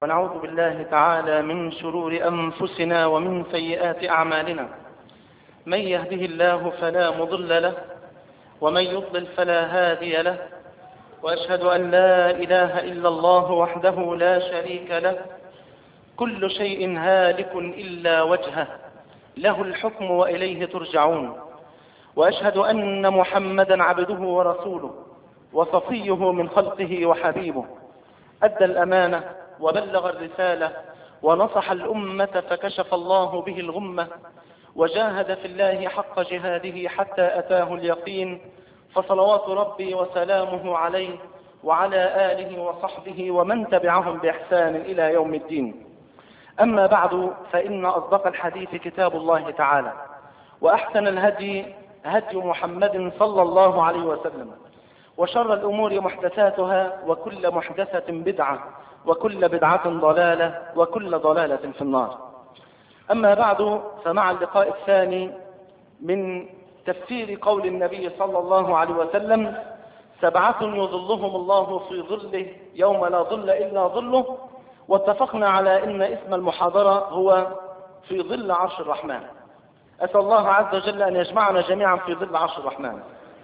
ونعوذ بالله تعالى من شرور أنفسنا ومن سيئات أعمالنا من يهده الله فلا مضل له ومن يضلل فلا هادي له وأشهد أن لا إله إلا الله وحده لا شريك له كل شيء هالك إلا وجهه له الحكم وإليه ترجعون وأشهد أن محمدا عبده ورسوله وصفيه من خلقه وحبيبه أدى الأمانة وبلغ الرسالة ونصح الأمة فكشف الله به الغمة وجاهد في الله حق جهاده حتى أتاه اليقين فصلوات ربي وسلامه عليه وعلى آله وصحبه ومن تبعهم بإحسان إلى يوم الدين أما بعد فإن أصدق الحديث كتاب الله تعالى وأحسن الهدي هدي محمد صلى الله عليه وسلم وشر الأمور محدثاتها وكل محدثة بدعة وكل بدعة ضلالة وكل ضلالة في النار أما بعد فمع اللقاء الثاني من تفسير قول النبي صلى الله عليه وسلم سبعة يظلهم الله في ظله يوم لا ظل إلا ظله واتفقنا على أن اسم المحاضرة هو في ظل عرش الرحمن أسأل الله عز وجل أن يجمعنا جميعا في ظل عرش الرحمن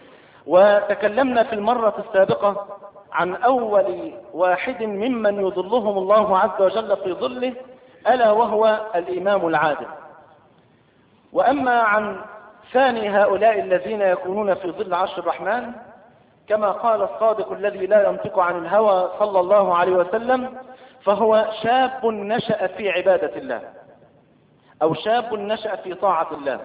وتكلمنا في المرة السابقة عن أول واحد ممن يظلهم الله عز وجل في ظله ألا وهو الإمام العادل وأما عن ثاني هؤلاء الذين يكونون في ظل عرش الرحمن كما قال الصادق الذي لا ينطق عن الهوى صلى الله عليه وسلم فهو شاب نشأ في عبادة الله أو شاب نشأ في طاعة الله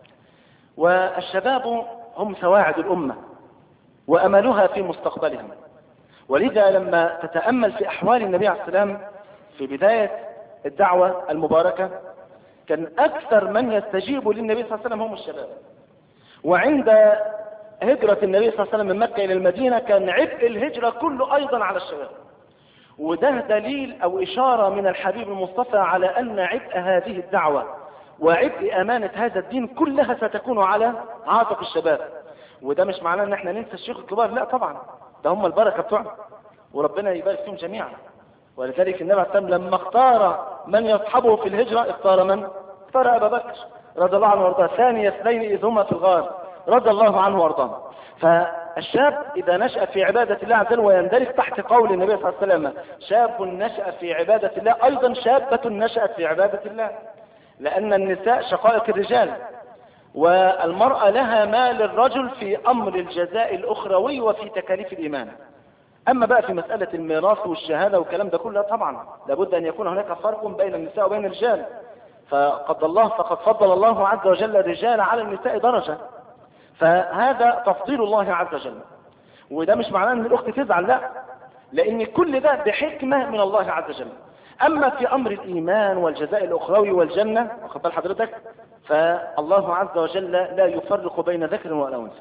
والشباب هم سواعد الأمة وأملها في مستقبلهم ولذا لما تتأمل في أحوال النبي عليه السلام في بداية الدعوة المباركة كان أكثر من يستجيب للنبي صلى الله عليه وسلم هم الشباب وعند هجرة النبي صلى الله عليه وسلم من مكة إلى المدينة كان عبء الهجرة كله أيضا على الشباب وده دليل أو إشارة من الحبيب المصطفى على أن عبء هذه الدعوة وعبء أمانة هذا الدين كلها ستكون على عاتق الشباب وده مش معناه ان احنا ننسى الشيوخ الكبار لا طبعا ده هم البركة بتوعنا وربنا يبارك فيهم جميعا ولذلك النبي عليه السلام لما اختار من يصحبه في الهجرة اختار من؟ اختار أبا بكر رضي الله عنه وارضاه ثاني اثنين إذ هما في الغار رضي الله عنه وارضاه فالشاب إذا نشأ في عبادة الله عز وجل ويندرج تحت قول النبي صلى الله عليه وسلم شاب نشأ في عبادة الله أيضا شابة نشأت في عبادة الله لأن النساء شقائق الرجال والمرأة لها ما للرجل في أمر الجزاء الأخروي وفي تكاليف الإيمان أما بقى في مسألة الميراث والشهادة والكلام ده كله طبعا لابد أن يكون هناك فرق بين النساء وبين الرجال فقد الله فقد فضل الله عز وجل الرجال على النساء درجة فهذا تفضيل الله عز وجل وده مش معناه ان الاخت تزعل لا لان كل ده بحكمة من الله عز وجل اما في امر الايمان والجزاء الاخروي والجنة واخد بال حضرتك فالله عز وجل لا يفرق بين ذكر ولا انثى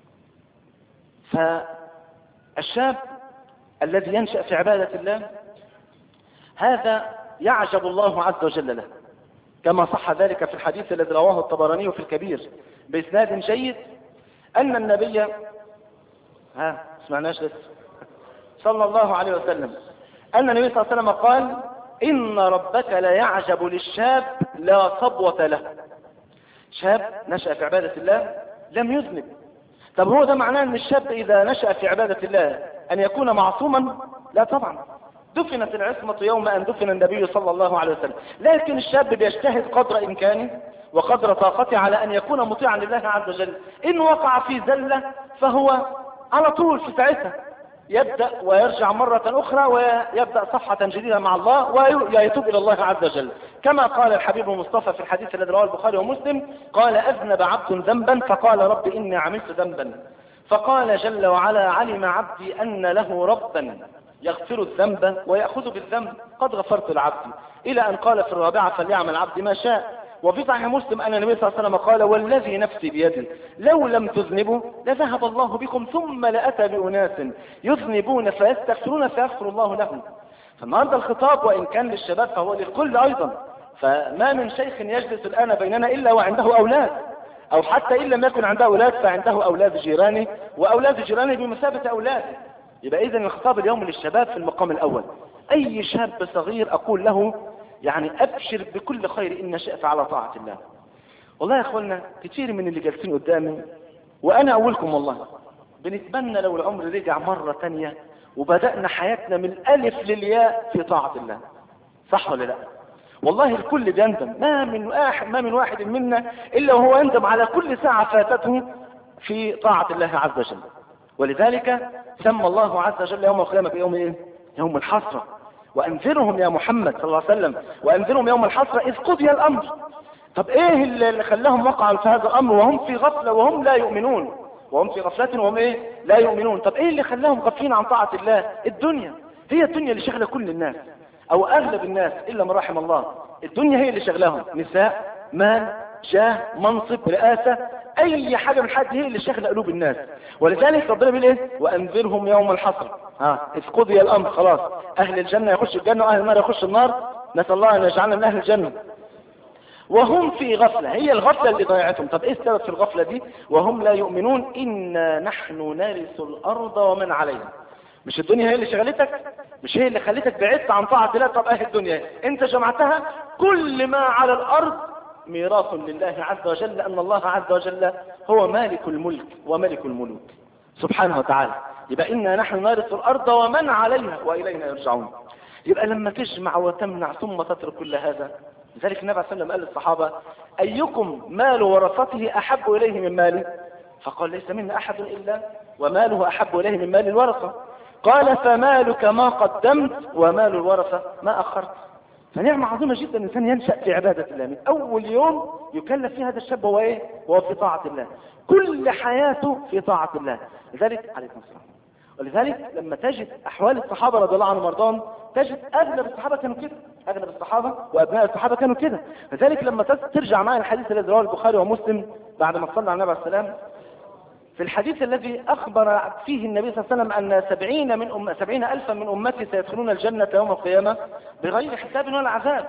فالشاب الذي ينشأ في عبادة الله هذا يعجب الله عز وجل له كما صح ذلك في الحديث الذي رواه الطبراني في الكبير بإسناد جيد أن النبي ها سمعناش لسه صلى الله عليه وسلم أن النبي صلى الله عليه وسلم قال إن ربك لا يعجب للشاب لا صبوة له شاب نشأ في عبادة الله لم يذنب طب هو ده معناه أن الشاب إذا نشأ في عبادة الله أن يكون معصوما لا طبعا دفنت العصمة يوم أن دفن النبي صلى الله عليه وسلم لكن الشاب بيجتهد قدر إمكانه وقدر طاقته على أن يكون مطيعا لله عز وجل إن وقع في زلة فهو على طول في ساعتها يبدأ ويرجع مرة أخرى ويبدأ صفحة جديدة مع الله ويتوب إلى الله عز وجل كما قال الحبيب المصطفى في الحديث الذي رواه البخاري ومسلم قال أذنب عبد ذنبا فقال رب إني عملت ذنبا فقال جل وعلا علم عبدي أن له ربا يغفر الذنب ويأخذ بالذنب قد غفرت العبد إلى أن قال في الرابعة فليعمل عبد ما شاء وفي صحيح مسلم أن النبي صلى الله عليه وسلم قال والذي نفسي بيده لو لم تذنبوا لذهب الله بكم ثم لأتى بأناس يذنبون فيستغفرون فيغفر الله لهم فالنهارده الخطاب وإن كان للشباب فهو للكل أيضا فما من شيخ يجلس الآن بيننا إلا وعنده أولاد أو حتى إن لم يكن عنده أولاد فعنده أولاد جيرانه وأولاد جيرانه بمثابة أولاده يبقى إذا الخطاب اليوم للشباب في المقام الأول أي شاب صغير أقول له يعني أبشر بكل خير إن شئت على طاعة الله والله يا أخوانا كتير من اللي جالسين قدامي وأنا أولكم والله بنتمنى لو العمر رجع مرة تانية وبدأنا حياتنا من الألف للياء في طاعة الله صح ولا لا والله الكل بيندم ما من واحد ما من واحد منا إلا وهو يندم على كل ساعة فاتته في طاعة الله عز وجل ولذلك سمى الله عز وجل يوم القيامة بيوم ايه يوم الحسرة وأنذرهم يا محمد صلى الله عليه وسلم وأنذرهم يوم الحسرة إذ قضي الأمر طب إيه اللي خلاهم وقعوا في هذا الأمر وهم في غفلة وهم لا يؤمنون وهم في غفلة وهم إيه لا يؤمنون طب إيه اللي خلاهم غافلين عن طاعة الله الدنيا هي الدنيا اللي شغلة كل الناس أو أغلب الناس إلا من رحم الله الدنيا هي اللي شغلاهم نساء مال جاه منصب رئاسة اي حاجة من حد هي اللي شغل قلوب الناس ولذلك ربنا بيقول ايه وانذرهم يوم الحصر ها اذ قضي الامر خلاص اهل الجنة يخش الجنة واهل النار يخش النار نسأل الله ان يجعلنا من اهل الجنة وهم في غفلة هي الغفلة اللي ضيعتهم طب ايه السبب في الغفلة دي وهم لا يؤمنون إنا نحن نرث الأرض ومن عليها مش الدنيا هي اللي شغلتك مش هي اللي خلتك بعدت عن طاعة الله طب ايه الدنيا انت جمعتها كل ما على الأرض ميراث لله عز وجل لأن الله عز وجل هو مالك الملك وملك الملوك سبحانه وتعالى يبقى إنا نحن نرث الأرض ومن عليها وإلينا يرجعون يبقى لما تجمع وتمنع ثم تترك كل هذا لذلك النبي صلى الله عليه وسلم قال للصحابة أيكم مال ورثته أحب إليه من مالي فقال ليس منا أحد إلا وماله أحب إليه من مال الورثة قال فمالك ما قدمت ومال الورثة ما أخرت فنعمة عظيمة جدا الإنسان ينشأ في عبادة الله من أول يوم يكلف فيه هذا الشاب هو إيه؟ وهو في طاعة الله كل حياته في طاعة الله لذلك عليكم السلام ولذلك لما تجد أحوال الصحابة رضي الله عنهم وارضاهم تجد أغلب الصحابة كانوا كده أغلب الصحابة وأبناء الصحابة كانوا كده لذلك لما ترجع معي الحديث الذي رواه البخاري ومسلم بعد ما صلى على النبي عليه السلام في الحديث الذي أخبر فيه النبي صلى الله عليه وسلم أن سبعين, من أم سبعين ألفا من أمتي سيدخلون الجنة يوم القيامة بغير حساب ولا عذاب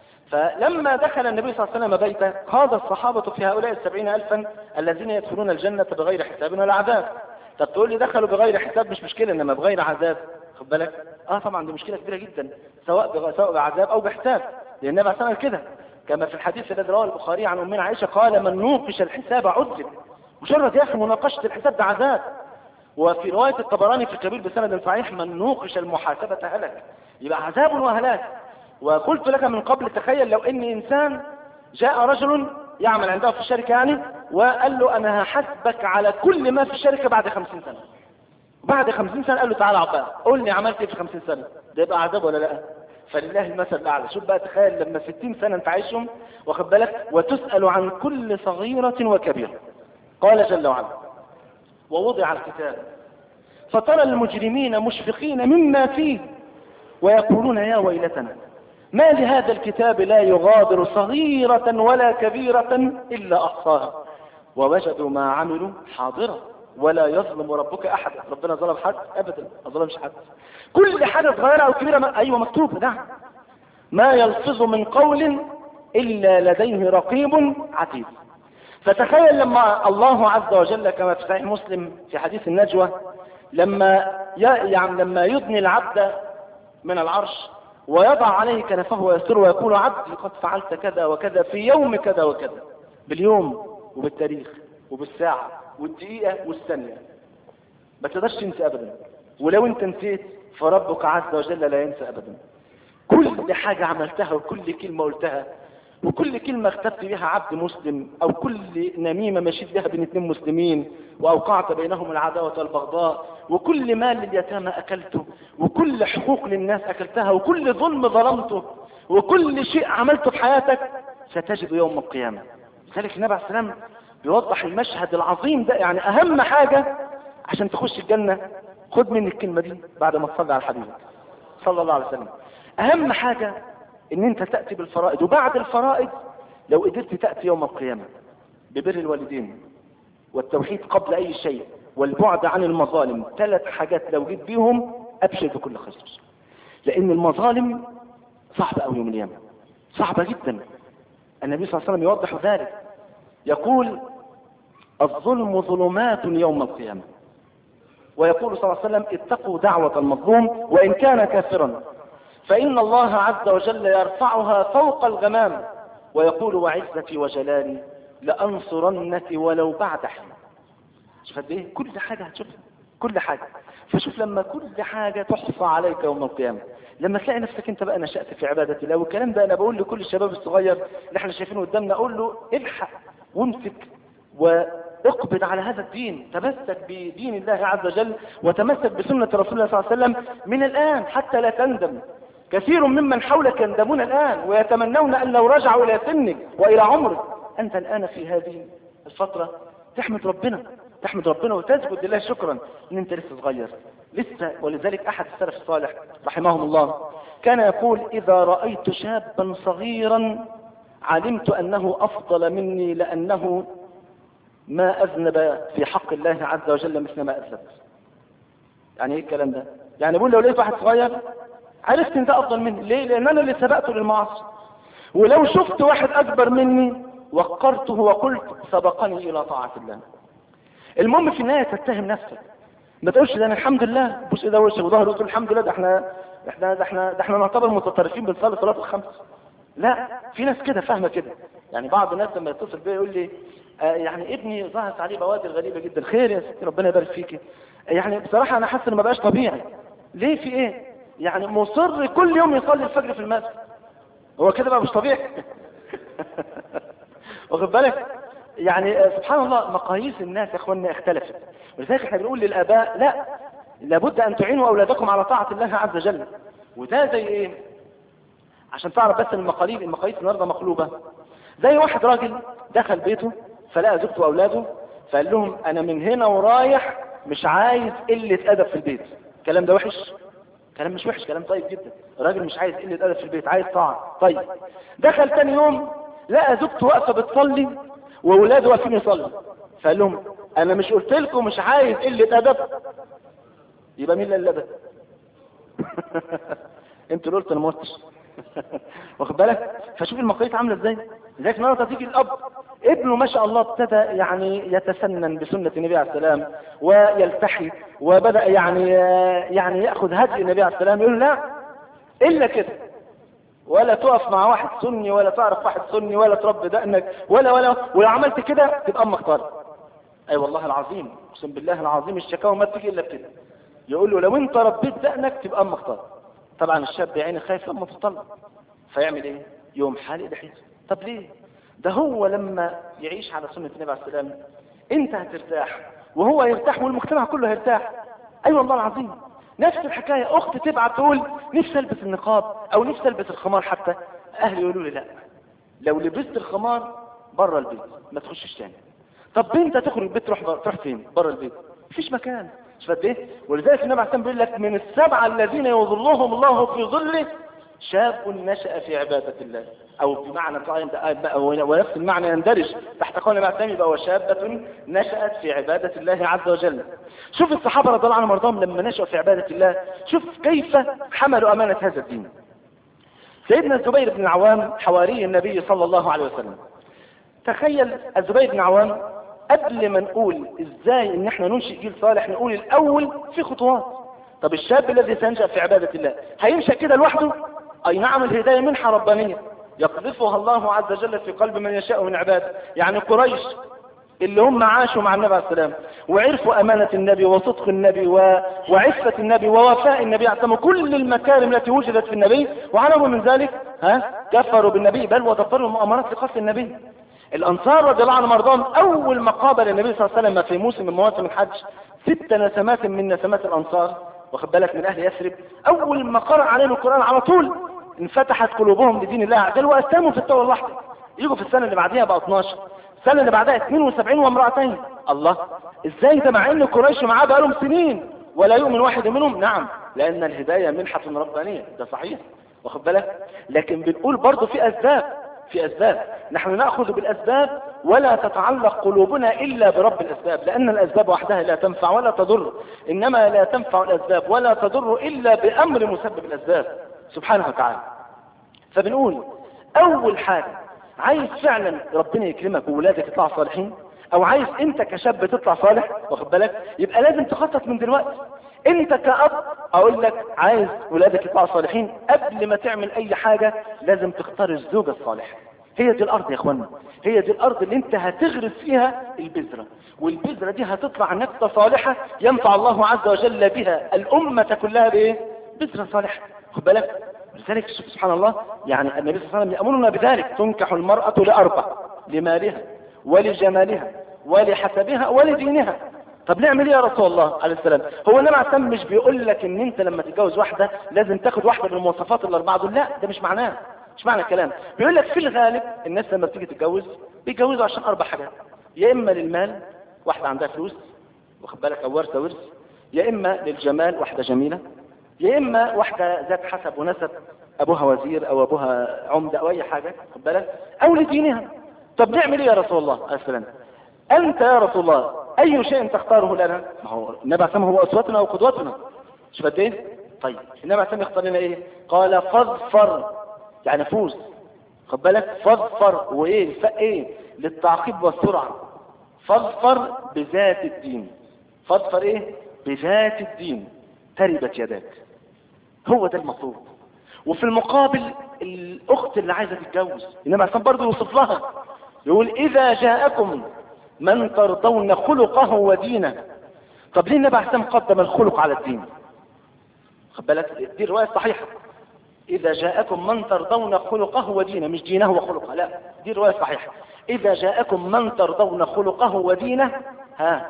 فلما دخل النبي صلى الله عليه وسلم بيته قاد الصحابة في هؤلاء السبعين ألفا الذين يدخلون الجنة بغير حساب ولا عذاب طب تقول لي دخلوا بغير حساب مش مشكلة إنما بغير عذاب خد بالك اه طبعا دي مشكلة كبيرة جدا سواء بغ... سواء بعذاب أو بحساب لأن النبي صلى كده كما في الحديث الذي رواه البخاري عن أمنا عائشة قال من نوقش الحساب عذب مجرد يا أخي مناقشة الحساب ده عذاب وفي رواية الطبراني في الكبير بسند صحيح من نوقش المحاسبة هلك يبقى عذاب وهلاك وقلت لك من قبل تخيل لو ان انسان جاء رجل يعمل عنده في الشركة يعني وقال له انا هحاسبك على كل ما في الشركة بعد خمسين سنة بعد خمسين سنة قال له تعالى عقبال قول لي عملت ايه في خمسين سنة ده يبقى عذاب ولا لا فلله المثل الاعلى شوف بقى تخيل لما ستين سنة انت عايشهم واخد بالك وتسأل عن كل صغيرة وكبيرة قال جل وعلا ووضع الكتاب فترى المجرمين مشفقين مما فيه ويقولون يا ويلتنا ما لهذا الكتاب لا يغادر صغيرة ولا كبيرة إلا أحصاها ووجدوا ما عملوا حاضرة ولا يظلم ربك أحد ربنا ظلم حد أبدا ما ظلمش حد كل حاجة صغيرة أو كبيرة ما... أيوة مكتوبة نعم ما يلفظ من قول إلا لديه رقيب عتيد فتخيل لما الله عز وجل كما في صحيح مسلم في حديث النجوى لما يعني لما يدني العبد من العرش ويضع عليه كنفه ويستر ويقول عبدي قد فعلت كذا وكذا في يوم كذا وكذا باليوم وبالتاريخ وبالساعة والدقيقة والثانية ما تقدرش تنسى أبدا ولو انت نسيت فربك عز وجل لا ينسى أبدا كل حاجة عملتها وكل كلمة قلتها وكل كلمة اختبت بها عبد مسلم او كل نميمة مشيت بها بين اثنين مسلمين واوقعت بينهم العداوة والبغضاء وكل مال لليتامى اكلته وكل حقوق للناس اكلتها وكل ظلم ظلمته وكل شيء عملته في حياتك ستجد يوم القيامة لذلك النبي عليه السلام بيوضح المشهد العظيم ده يعني اهم حاجة عشان تخش الجنة خد مني الكلمة دي بعد ما تصلي على الحبيب صلى الله عليه وسلم اهم حاجة ان انت تأتي بالفرائض وبعد الفرائض لو قدرت تأتي يوم القيامة ببر الوالدين والتوحيد قبل اي شيء والبعد عن المظالم ثلاث حاجات لو جيت بيهم ابشر بكل خير لان المظالم صعبة قوي يوم القيامة صعبة جدا النبي صلى الله عليه وسلم يوضح ذلك يقول الظلم ظلمات يوم القيامة ويقول صلى الله عليه وسلم اتقوا دعوة المظلوم وإن كان كافرا فإن الله عز وجل يرفعها فوق الغمام ويقول وعزتي وجلالي لأنصرنك ولو بعد حين شوف قد ايه كل حاجة هتشوفها كل حاجة فشوف لما كل حاجة تحصى عليك يوم القيامة لما تلاقي نفسك انت بقى نشأت في عبادة الله والكلام ده انا بقول لكل الشباب الصغير اللي احنا شايفينه قدامنا اقول له الحق وامسك واقبض على هذا الدين تمسك بدين الله عز وجل وتمسك بسنة رسول الله صلى الله عليه وسلم من الآن حتى لا تندم كثير ممن حولك يندمون الآن ويتمنون أن لو رجعوا إلى سنك وإلى عمرك أنت الآن في هذه الفترة تحمد ربنا تحمد ربنا وتسجد لله شكرا ان انت لسه صغير لسه ولذلك احد السلف الصالح رحمهم الله كان يقول اذا رأيت شابا صغيرا علمت انه افضل مني لانه ما اذنب في حق الله عز وجل مثل ما اذنب يعني ايه الكلام ده يعني بقول لو لقيت واحد صغير عرفت ان ده افضل مني ليه لان انا اللي سبقته للمعاصي ولو شفت واحد اكبر مني وقرته وقلت سبقني الى طاعة الله المهم في النهاية تتهم نفسك ما تقولش ده انا الحمد لله بص ده وشك وظهر وتقول الحمد لله ده احنا احنا ده احنا ده احنا نعتبر متطرفين بنصلي صلاه الخمس لا في ناس كده فاهمه كده يعني بعض الناس لما يتصل بيا يقول لي آه يعني ابني ظهرت عليه بوادر غريبه جدا خير يا ستي ربنا يبارك فيكي يعني بصراحه انا حاسس ان ما بقاش طبيعي ليه في ايه يعني مصر كل يوم يصلي الفجر في المسجد هو كده بقى مش طبيعي واخد بالك يعني سبحان الله مقاييس الناس يا اخواننا اختلفت ولذلك احنا بنقول للاباء لا لابد ان تعينوا اولادكم على طاعه الله عز وجل وده زي ايه عشان تعرف بس المقاليد المقاييس النهارده مقلوبه زي واحد راجل دخل بيته فلقى زوجته واولاده فقال لهم انا من هنا ورايح مش عايز قله ادب في البيت الكلام ده وحش كلام مش وحش كلام طيب جدا الراجل مش عايز قله ادب في البيت عايز طاعه طيب دخل تاني يوم لقى زوجته واقفه بتصلي واولاده واقفين يصلوا فقال لهم انا مش قلت لكم مش عايز قله ادب يبقى مين اللي الادب انت اللي قلت انا ما قلتش واخد بالك فشوف المقاييس عامله ازاي لذلك النهارده تيجي الاب ابنه ما شاء الله ابتدى يعني يتسنن بسنه النبي عليه السلام ويلتحي وبدا يعني يعني ياخذ هدي النبي عليه السلام يقول لا الا كده ولا تقف مع واحد سني ولا تعرف واحد سني ولا تربي دقنك ولا ولا ولو عملت كده تبقى امك طارق اي أيوة والله العظيم اقسم بالله العظيم الشكاوى ما بتيجي الا بكده يقول له لو انت ربيت دقنك تبقى امك طارق طبعا الشاب يا عيني خايف لما تطلق فيعمل ايه يوم حالق لحيته طب ليه ده هو لما يعيش على سنة النبي عليه السلام انت هترتاح وهو يرتاح والمجتمع كله هيرتاح اي أيوة والله العظيم نفس الحكاية اخت تبعت تقول نفسي البس النقاب او نفسي البس الخمار حتى اهلي يقولوا لي لا لو لبست الخمار بره البيت ما تخشش تاني طب بنت تخرج البيت تروح بر... تروح فين بره البيت مفيش مكان مش فاهم ايه ولذلك النبي عليه الصلاه بيقول لك من السبعه الذين يظلهم الله في ظله شاب نشأ في عبادة الله او بمعنى ونفس المعنى يندرج تحت قول النبي عليه يبقى وشابة نشأت في عبادة الله عز وجل شوف الصحابة رضي الله عنهم وارضاهم لما نشأوا في عبادة الله شوف كيف حملوا أمانة هذا الدين سيدنا الزبير بن العوام حواري النبي صلى الله عليه وسلم تخيل الزبير بن عوام قبل ما نقول ازاي ان احنا ننشئ جيل صالح نقول الاول في خطوات طب الشاب الذي سينشأ في عبادة الله هينشأ كده لوحده اي نعم الهداية منحة ربانية يقذفها الله عز وجل في قلب من يشاء من عباده يعني قريش اللي هم عاشوا مع النبي عليه السلام وعرفوا أمانة النبي وصدق النبي و... وعفة النبي ووفاء النبي عليه السلام كل المكارم التي وجدت في النبي وعلموا من ذلك ها كفروا بالنبي بل ودبروا المؤامرات لقتل النبي الأنصار رضي الله عنهم وارضاهم أول ما قابل النبي صلى الله عليه وسلم في موسم من مواسم الحج ست نسمات من نسمات الأنصار واخد بالك من أهل يثرب أول ما قرأ عليهم القرآن على طول انفتحت قلوبهم لدين الله عز وجل وأسلموا في التوبة اللحظة يجوا في السنة اللي بعديها بقى 12 السنة اللي بعدها 72 وامرأتين الله ازاي ده مع ان قريش معاه بقالهم سنين ولا يؤمن واحد منهم نعم لان الهداية منحة ربانية ده صحيح واخد بالك لكن بنقول برضه في اسباب في اسباب نحن نأخذ بالاسباب ولا تتعلق قلوبنا الا برب الاسباب لان الاسباب وحدها لا تنفع ولا تضر انما لا تنفع الاسباب ولا تضر الا بامر مسبب الاسباب سبحانه وتعالى فبنقول اول حاجة عايز فعلا ربنا يكرمك وولادك يطلعوا صالحين او عايز انت كشاب تطلع صالح واخد بالك يبقى لازم تخطط من دلوقتي انت كأب اقول لك عايز ولادك يطلعوا صالحين قبل ما تعمل اي حاجة لازم تختار الزوجة الصالحة هي دي الارض يا اخوانا هي دي الارض اللي انت هتغرس فيها البذرة والبذرة دي هتطلع نبتة صالحة ينفع الله عز وجل بها الامة كلها بايه بذرة صالحة خد بالك لذلك سبحان الله يعني النبي صلى الله عليه وسلم يأمرنا بذلك تنكح المرأة لأربع لمالها ولجمالها ولحسبها ولدينها طب نعمل ايه يا رسول الله عليه السلام هو النبي عليه السلام مش بيقول لك ان انت لما تتجوز واحده لازم تاخد واحده من المواصفات الاربعه دول لا ده مش معناه مش معنى الكلام بيقول لك في الغالب الناس لما بتيجي تتجوز بيتجوزوا عشان اربع حاجات يا اما للمال واحده عندها فلوس واخد بالك او ورثه ورث يا اما للجمال واحده جميله يا اما واحده ذات حسب ونسب ابوها وزير او ابوها عمده او اي حاجه خد بالك او لدينها طب نعمل ايه يا رسول الله عليه السلام انت يا رسول الله اي شيء تختاره لنا ما هو النبي عليه هو اسوتنا وقدوتنا مش قد ايه طيب النبي عليه يختار لنا ايه قال فاظفر يعني فوز خد بالك فاظفر وايه الفاء ايه للتعقيب والسرعه فاظفر بذات الدين فاظفر ايه بذات الدين تربت يداك هو ده المطلوب وفي المقابل الاخت اللي عايزه تتجوز انما عشان برضه يوصف لها يقول اذا جاءكم من ترضون خلقه ودينه طب ليه النبي عليه قدم الخلق على الدين خد بالك دي الروايه الصحيحه اذا جاءكم من ترضون خلقه ودينه مش دينه وخلقه لا دي الروايه الصحيحه اذا جاءكم من ترضون خلقه ودينه ها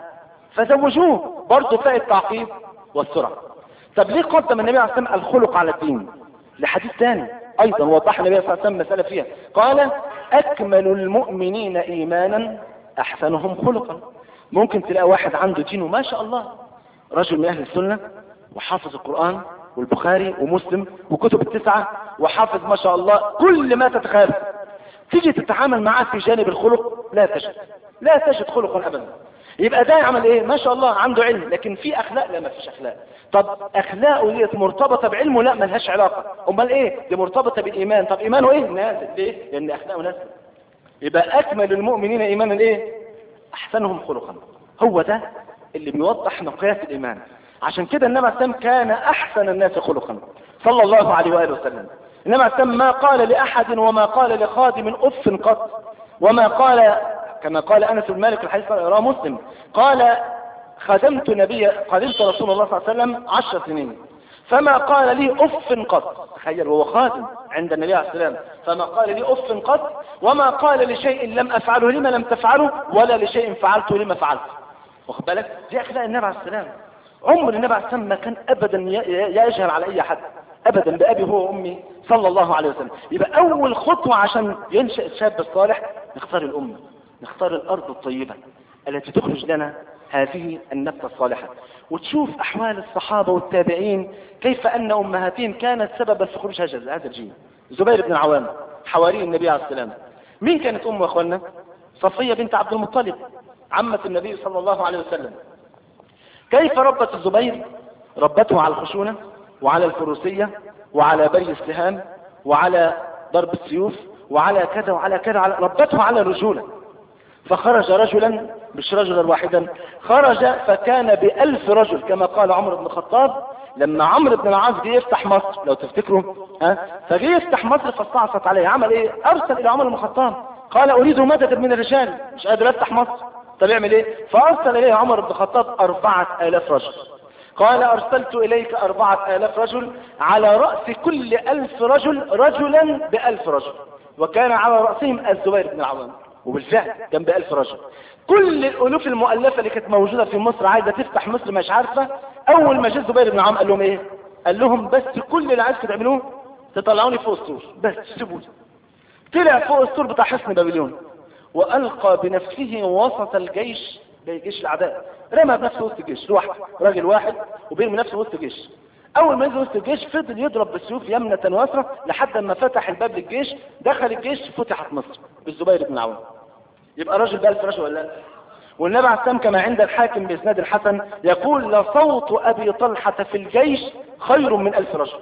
فزوجوه برضه فاء التعقيب والسرعه طب ليه قدم النبي عليه الصلاه الخلق على الدين لحديث ثاني ايضا وضح النبي صلى الله عليه وسلم مساله فيها قال اكمل المؤمنين ايمانا احسنهم خلقا ممكن تلاقي واحد عنده دين وما شاء الله رجل من اهل السنة وحافظ القرآن والبخاري ومسلم وكتب التسعة وحافظ ما شاء الله كل ما تتخيل تيجي تتعامل معاه في جانب الخلق لا تجد لا تجد خلقا ابدا يبقى ده يعمل ايه ما شاء الله عنده علم لكن في اخلاق لا ما فيش اخلاق طب اخلاقه ديت مرتبطه بعلمه لا ملهاش علاقه امال ايه دي مرتبطه بالايمان طب ايمانه ايه نازل ليه لان اخلاقه نازل يبقى اكمل المؤمنين ايمانا ايه احسنهم خلقا هو ده اللي بيوضح مقياس الايمان عشان كده النبي عليه كان احسن الناس خلقا صلى الله عليه واله وسلم النبي عليه ما قال لاحد وما قال لخادم اف قط وما قال كما قال انس بن مالك الحديث رواه مسلم قال خدمت نبي خدمت رسول الله صلى الله عليه وسلم عشر سنين فما قال لي اف قط تخيل هو خادم عند النبي عليه السلام فما قال لي اف قط وما قال لشيء لم افعله لما لم تفعله ولا لشيء فعلته لما فعلته واخد بالك دي اخلاق النبي عليه السلام عمر النبي عليه السلام ما كان ابدا يجهل على اي حد ابدا بابي هو وامي صلى الله عليه وسلم يبقى اول خطوه عشان ينشا الشاب الصالح نختار الامه نختار الارض الطيبه التي تخرج لنا هذه النبتة الصالحة وتشوف أحوال الصحابة والتابعين كيف أن أمهاتهم كانت سببا في خروج هذا الجيل زبير بن العوام حواري النبي عليه السلام مين كانت أمه أخوانا صفية بنت عبد المطلب عمة النبي صلى الله عليه وسلم كيف ربت الزبير ربته على الخشونة وعلى الفروسية وعلى بري السهام وعلى ضرب السيوف وعلى كذا وعلى كذا ربته على الرجولة فخرج رجلا مش رجلا واحدا خرج فكان بألف رجل كما قال عمر بن الخطاب لما عمرو بن العاص جه يفتح مصر لو تفتكروا ها فجه يفتح مصر فاستعصت عليه عمل ايه ارسل الى عمر بن الخطاب قال اريد مددا من الرجال مش قادر افتح مصر طب يعمل ايه فارسل اليه عمر بن الخطاب اربعة الاف رجل قال ارسلت اليك اربعة الاف رجل على رأس كل الف رجل رجلا بألف رجل وكان على رأسهم الزبير بن العوام وبالفعل كان بألف رجل كل الألوف المؤلفة اللي كانت موجودة في مصر عايزة تفتح مصر مش عارفة أول ما جاء زبير بن عام قال لهم إيه قال لهم بس كل اللي عايزكم تعملوه تطلعوني فوق السور بس سيبوني طلع فوق السور بتاع حصن بابليون وألقى بنفسه وسط الجيش ده جيش الأعداء رمى بنفسه وسط الجيش لوحده راجل واحد وبيرمي نفسه وسط الجيش أول ما نزل وسط الجيش فضل يضرب بالسيوف يمنة ويسرى لحد ما فتح الباب للجيش دخل الجيش فتحت مصر بالزبير بن عوام يبقى راجل بألف رجل ولا لا والنبي عليه السلام كما عند الحاكم بإسناد الحسن يقول لصوت أبي طلحة في الجيش خير من ألف رجل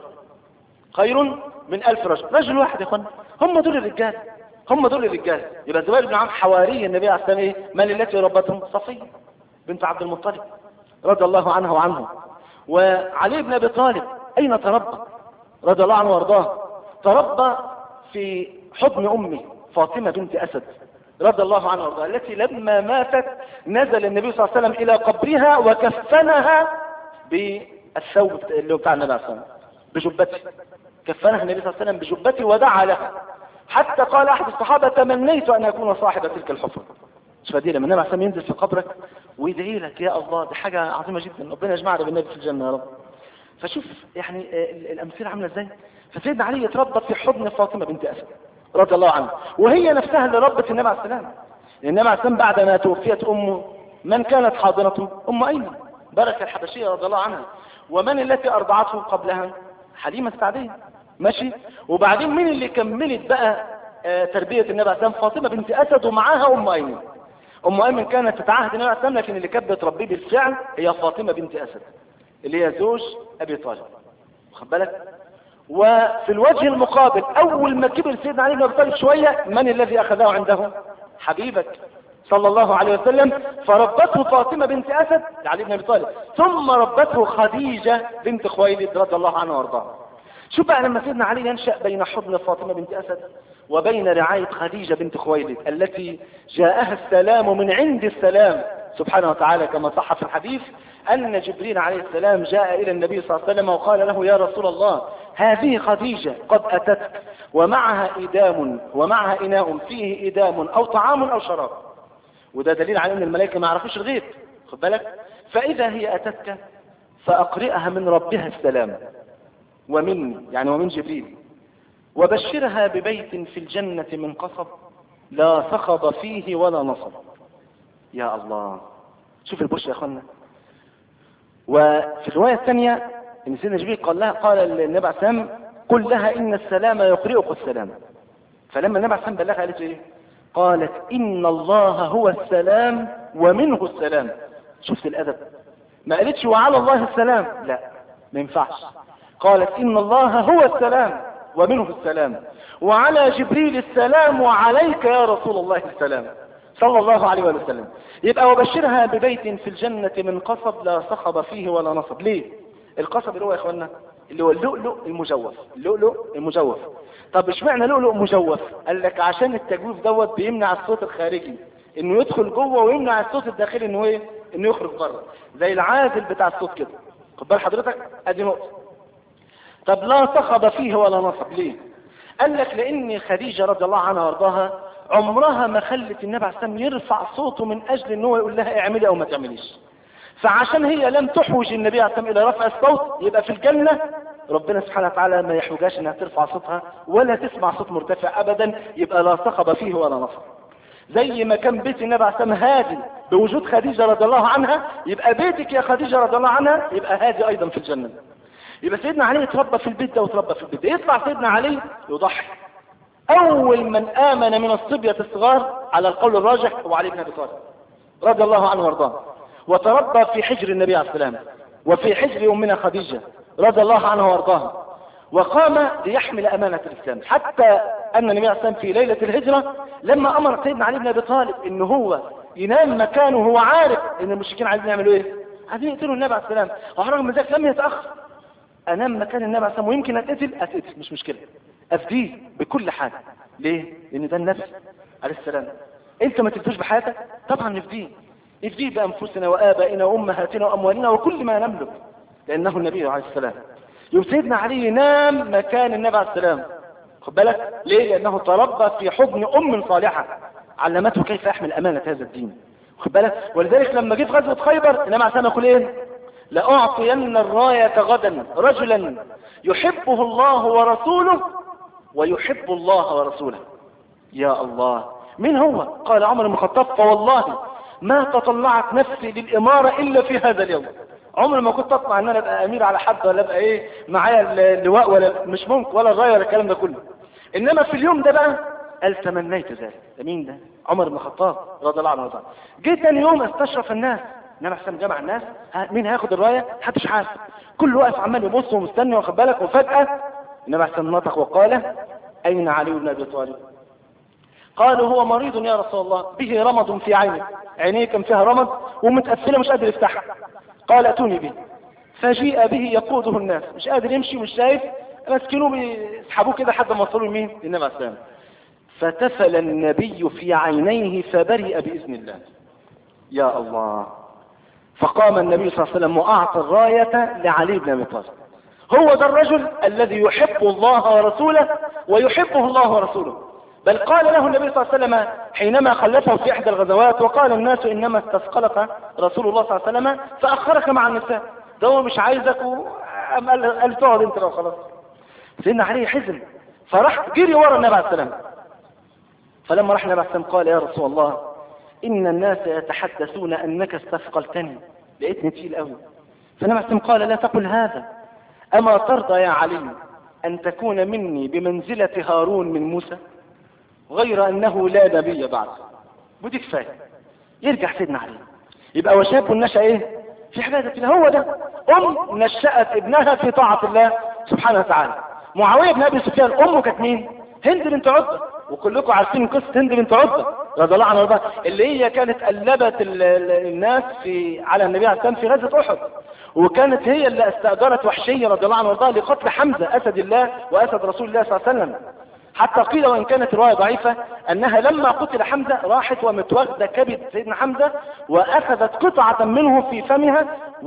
خير من ألف رجل رجل واحد يا اخوان هم دول الرجال هم دول الرجال يبقى زبير بن عم حواري النبي عليه السلام ايه من التي ربتهم صفية بنت عبد المطلب رضي الله عنها وعنه وعلي بن ابي طالب اين تربى رضي الله عنه وارضاه تربى في حضن امه فاطمه بنت اسد رضي الله عنها وارضاها التي لما ماتت نزل النبي صلى الله عليه وسلم الى قبرها وكفنها بالثوب اللي هو بتاع النبي صلى الله عليه وسلم بجبته كفنها النبي صلى الله عليه وسلم بجبته ودعا لها حتى قال احد الصحابه تمنيت ان اكون صاحب تلك الحفره مش فدي لما النبي عليه الصلاه ينزل في قبرك ويدعي لك يا الله دي حاجه عظيمه جدا ربنا يجمعنا بالنبي في الجنه يا رب فشوف يعني الامثله عامله ازاي فسيدنا علي اتربى في حضن فاطمه بنت اسد رضي الله عنها وهي نفسها اللي ربت النبي عليه السلام لان النبي عليه السلام بعد ما توفيت امه من كانت حاضنته ام ايمن بركه الحبشيه رضي الله عنها ومن التي ارضعته قبلها حليمه السعديه ماشي وبعدين مين اللي كملت بقى آه تربيه النبي عليه السلام فاطمه بنت اسد ومعاها ام ايمن ام ايمن كانت تتعهد النبي عليه السلام لكن اللي كانت بتربيه بالفعل هي فاطمه بنت اسد اللي هي زوج ابي طالب واخد بالك وفي الوجه المقابل اول ما كبر سيدنا علي بن ابي طالب شويه من الذي اخذه عنده حبيبك صلى الله عليه وسلم فربته فاطمه بنت اسد علي بن ابي طالب ثم ربته خديجه بنت خويلد رضي الله عنها وارضاها شوف بقى لما سيدنا علي ينشا بين حضن فاطمه بنت اسد وبين رعايه خديجه بنت خويلد التي جاءها السلام من عند السلام سبحانه وتعالى كما صح في الحديث أن جبريل عليه السلام جاء إلى النبي صلى الله عليه وسلم وقال له يا رسول الله هذه خديجة قد أتتك ومعها إدام ومعها إناء فيه إدام أو طعام أو شراب وده دليل على أن الملائكة ما يعرفوش الغيب خد بالك فإذا هي أتتك فأقرئها من ربها السلام ومن يعني ومن جبريل وبشرها ببيت في الجنة من قصب لا صخب فيه ولا نصب يا الله شوف البشر يا اخوانا وفي الرواية الثانية ان سيدنا جبريل قال لها قال النبي عليه السلام قل لها ان السلام يقرئك السلام فلما النبي عليه السلام بلغها قالت ايه قالت ان الله هو السلام ومنه السلام شفت الادب ما قالتش وعلى الله السلام لا ما ينفعش قالت ان الله هو السلام ومنه السلام وعلى جبريل السلام وعليك يا رسول الله السلام صلى الله عليه وسلم يبقى وبشرها ببيت في الجنة من قصب لا صخب فيه ولا نصب ليه القصب اللي هو يا اخوانا اللي هو اللؤلؤ المجوف اللؤلؤ المجوف طب اشمعنى لؤلؤ مجوف قال لك عشان التجويف دوت بيمنع الصوت الخارجي انه يدخل جوه ويمنع الصوت الداخلي انه ايه انه يخرج بره زي العازل بتاع الصوت كده خد بال حضرتك ادي نقطه طب لا صخب فيه ولا نصب ليه قال لك لان خديجه رضي الله عنها وارضاها عمرها ما خلت النبي عليه السلام يرفع صوته من اجل ان هو يقول لها اعملي او ما تعمليش فعشان هي لم تحوج النبي عليه السلام الى رفع الصوت يبقى في الجنة ربنا سبحانه وتعالى ما يحوجاش انها ترفع صوتها ولا تسمع صوت مرتفع ابدا يبقى لا صخب فيه ولا نصب زي ما كان بيت النبي عليه السلام هادي بوجود خديجة رضي الله عنها يبقى بيتك يا خديجة رضي الله عنها يبقى هادي ايضا في الجنة يبقى سيدنا علي اتربى في البيت ده وتربى في البيت ده يطلع سيدنا علي يضحي أول من آمن من الصبية الصغار على القول الراجح هو علي بن أبي طالب رضي الله عنه وارضاه وتربى في حجر النبي عليه السلام وفي حجر أمنا خديجة رضي الله عنها وارضاها وقام ليحمل أمانة الإسلام حتى أن النبي عليه السلام في ليلة الهجرة لما أمر سيدنا علي بن أبي طالب إن هو ينام مكانه وهو عارف إن المشركين عايزين يعملوا إيه؟ عايزين يقتلوا النبي عليه السلام وعلى من ذلك لم يتأخر أنام مكان النبي عليه السلام ويمكن أتقتل أتقتل مش مشكلة أفديه بكل حاجة ليه؟ لأن ده النبي عليه السلام أنت ما تفدوش بحياتك طبعا نفديه نفديه بأنفسنا وآبائنا وأمهاتنا وأموالنا وكل ما نملك لأنه النبي عليه السلام يوم سيدنا علي ينام مكان النبي عليه السلام خد بالك ليه؟ لأنه تربى في حضن أم صالحة علمته كيف يحمل أمانة هذا الدين خد بالك ولذلك لما جه في غزوة خيبر النبي عليه السلام يقول إيه؟ لأعطين الراية غدا رجلا يحبه الله ورسوله ويحب الله ورسوله يا الله من هو قال عمر بن الخطاب فوالله ما تطلعت نفسي للإمارة إلا في هذا اليوم عمر ما كنت اطمع ان انا ابقى امير على حد ولا ابقى ايه معايا اللواء ولا مش ممكن ولا الرايه ولا الكلام ده كله انما في اليوم ده بقى قال تمنيت ذلك ده مين ده عمر بن الخطاب رضي الله عنه وارضاه جه ثاني يوم استشرف الناس انما حسام جمع الناس مين هياخد الرايه محدش عارف كل واقف عمال يبص ومستني واخد بالك وفجاه انما حسام نطق وقال اين علي بن ابي طالب قالوا هو مريض يا رسول الله به رمض في عينه عينيه كان فيها رمض ومتقفله مش قادر يفتحها قال اتوني به فجيء به يقوده الناس مش قادر يمشي مش شايف مسكينه بيسحبوه كده حتى ما وصلوا لمين للنبي عليه السلام فتفل النبي في عينيه فبرئ بإذن الله يا الله فقام النبي صلى الله عليه وسلم وأعطى الراية لعلي بن أبي طالب هو ده الرجل الذي يحب الله ورسوله ويحبه الله ورسوله بل قال له النبي صلى الله عليه وسلم حينما خلفه في إحدى الغزوات وقال الناس إنما استثقلك رسول الله صلى الله عليه وسلم فأخرك مع النساء ده هو مش عايزك و... قال تقعد انت لو خلاص سيدنا علي حزن فراح جري ورا النبي عليه السلام فلما راح النبي عليه السلام قال يا رسول الله إن الناس يتحدثون أنك استثقلتني لقيتني تقيل قوي فالنبي عليه السلام قال لا تقل هذا أما ترضى يا علي أن تكون مني بمنزلة هارون من موسى غير أنه لا نبي بعد ودي كفاية يرجع سيدنا علي يبقى وشاب نشأ ايه في عبادة الله هو ده أم نشأت ابنها في طاعة الله سبحانه وتعالى معاوية بن أبي سفيان أمه كانت مين هند بنت عتبة وكلكم عارفين قصة هند بنت عتبة رضي الله عنها وارضاها اللي هي كانت قلبت الناس في على النبي عليه السلام في غزوة أحد وكانت هي اللي استأجرت وحشية رضي الله عنه وارضاها لقتل حمزة أسد الله وأسد رسول الله صلى الله عليه وسلم حتى قيل وإن كانت رواية ضعيفة أنها لما قتل حمزة راحت ومتواخدة كبد سيدنا حمزة وأخذت قطعة منه في فمها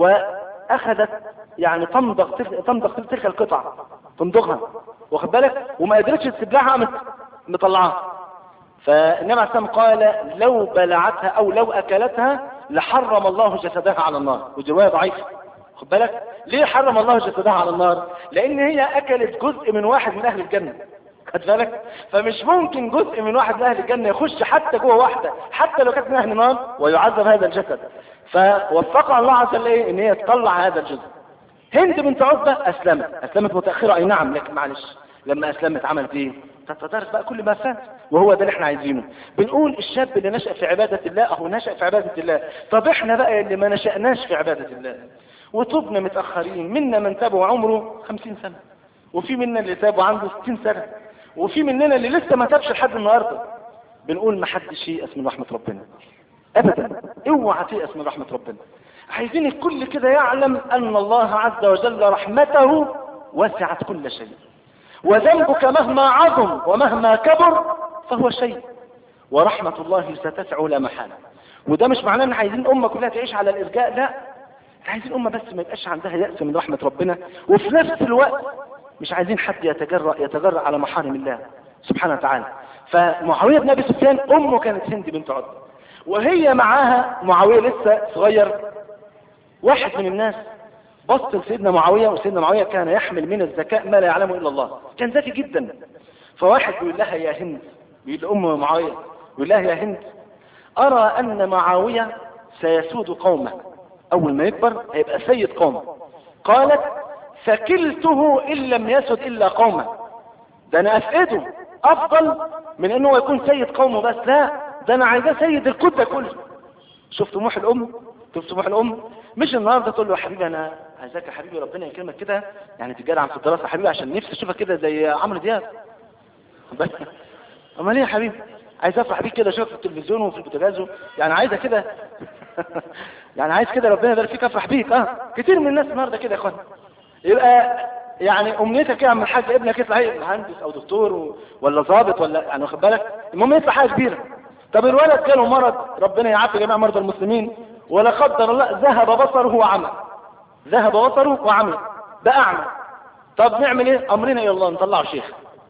وأخذت يعني تمضغ تلك, تمضغ تلك القطعة تمضغها واخد بالك وما قدرتش تسبلعها قامت مطلعاها فالنبي عليه السلام قال لو بلعتها أو لو أكلتها لحرم الله جسدها على النار ودي رواية ضعيفة خد بالك ليه حرم الله جسدها على النار لأن هي أكلت جزء من واحد من أهل الجنة خد بالك فمش ممكن جزء من واحد من اهل الجنه يخش حتى جوه واحده حتى لو كانت من اهل النار ويعذب هذا الجسد فوفقها الله عز وجل ايه ان هي تطلع هذا الجزء هند بنت عتبه اسلمت اسلمت متاخره اي نعم لكن معلش لما اسلمت عملت ايه تتدارك بقى كل ما فات وهو ده اللي احنا عايزينه بنقول الشاب اللي نشأ في عبادة الله اهو نشأ في عبادة الله طب احنا بقى اللي ما نشأناش في عبادة الله وطبنا متأخرين منا من تاب وعمره خمسين سنة وفي منا اللي تاب وعنده ستين سنة وفي مننا اللي لسه ما تابش لحد النهارده بنقول ما حدش ييأس من رحمة ربنا ابدا اوعى تيأس من رحمة ربنا عايزين الكل كده يعلم ان الله عز وجل رحمته وسعت كل شيء وذنبك مهما عظم ومهما كبر فهو شيء ورحمة الله ستسع لا محالة وده مش معناه ان عايزين امة كلها تعيش على الارجاء لا عايزين امة بس ما يبقاش عندها يأس من رحمة ربنا وفي نفس الوقت مش عايزين حد يتجرأ يتجرأ على محارم الله سبحانه وتعالى فمعاوية بن أبي سفيان أمه كانت هند بنت عتبة وهي معاها معاوية لسه صغير واحد من الناس بص لسيدنا معاوية وسيدنا معاوية كان يحمل من الذكاء ما لا يعلمه إلا الله كان ذكي جدا فواحد بيقول لها يا هند بيقول لأم معاوية بيقول لها يا هند أرى أن معاوية سيسود قومه أول ما يكبر هيبقى سيد قومه قالت فكلته إن لم يسد إلا قومه ده أنا أفقده أفضل من أنه هو يكون سيد قومه بس لا ده أنا عايزاه سيد الكتة كله شفت طموح الأم شفت طموح الأم مش النهارده تقول له يا حبيبي أنا عايزاك يا حبيبي ربنا يكرمك كده يعني تتجدع في الدراسة يا حبيبي عشان نفسي أشوفك كده زي عمرو دياب أمال إيه يا حبيبي عايز افرح بيك كده اشوفك في التلفزيون وفي البوتاجاز يعني عايزه كده يعني عايز كده ربنا يبارك فيك افرح بيك اه كتير من الناس النهارده كده يا اخوان يبقى يعني امنيتك يا عم الحاج ابنك يطلع ايه مهندس او دكتور و... ولا ضابط ولا يعني واخد بالك المهم يطلع حاجه كبيره طب الولد جاله مرض ربنا يعافي جميع مرضى المسلمين ولا قدر الله ذهب بصره وعمى ذهب بصره وعمى ده اعمى طب نعمل ايه امرنا الى الله نطلعه شيخ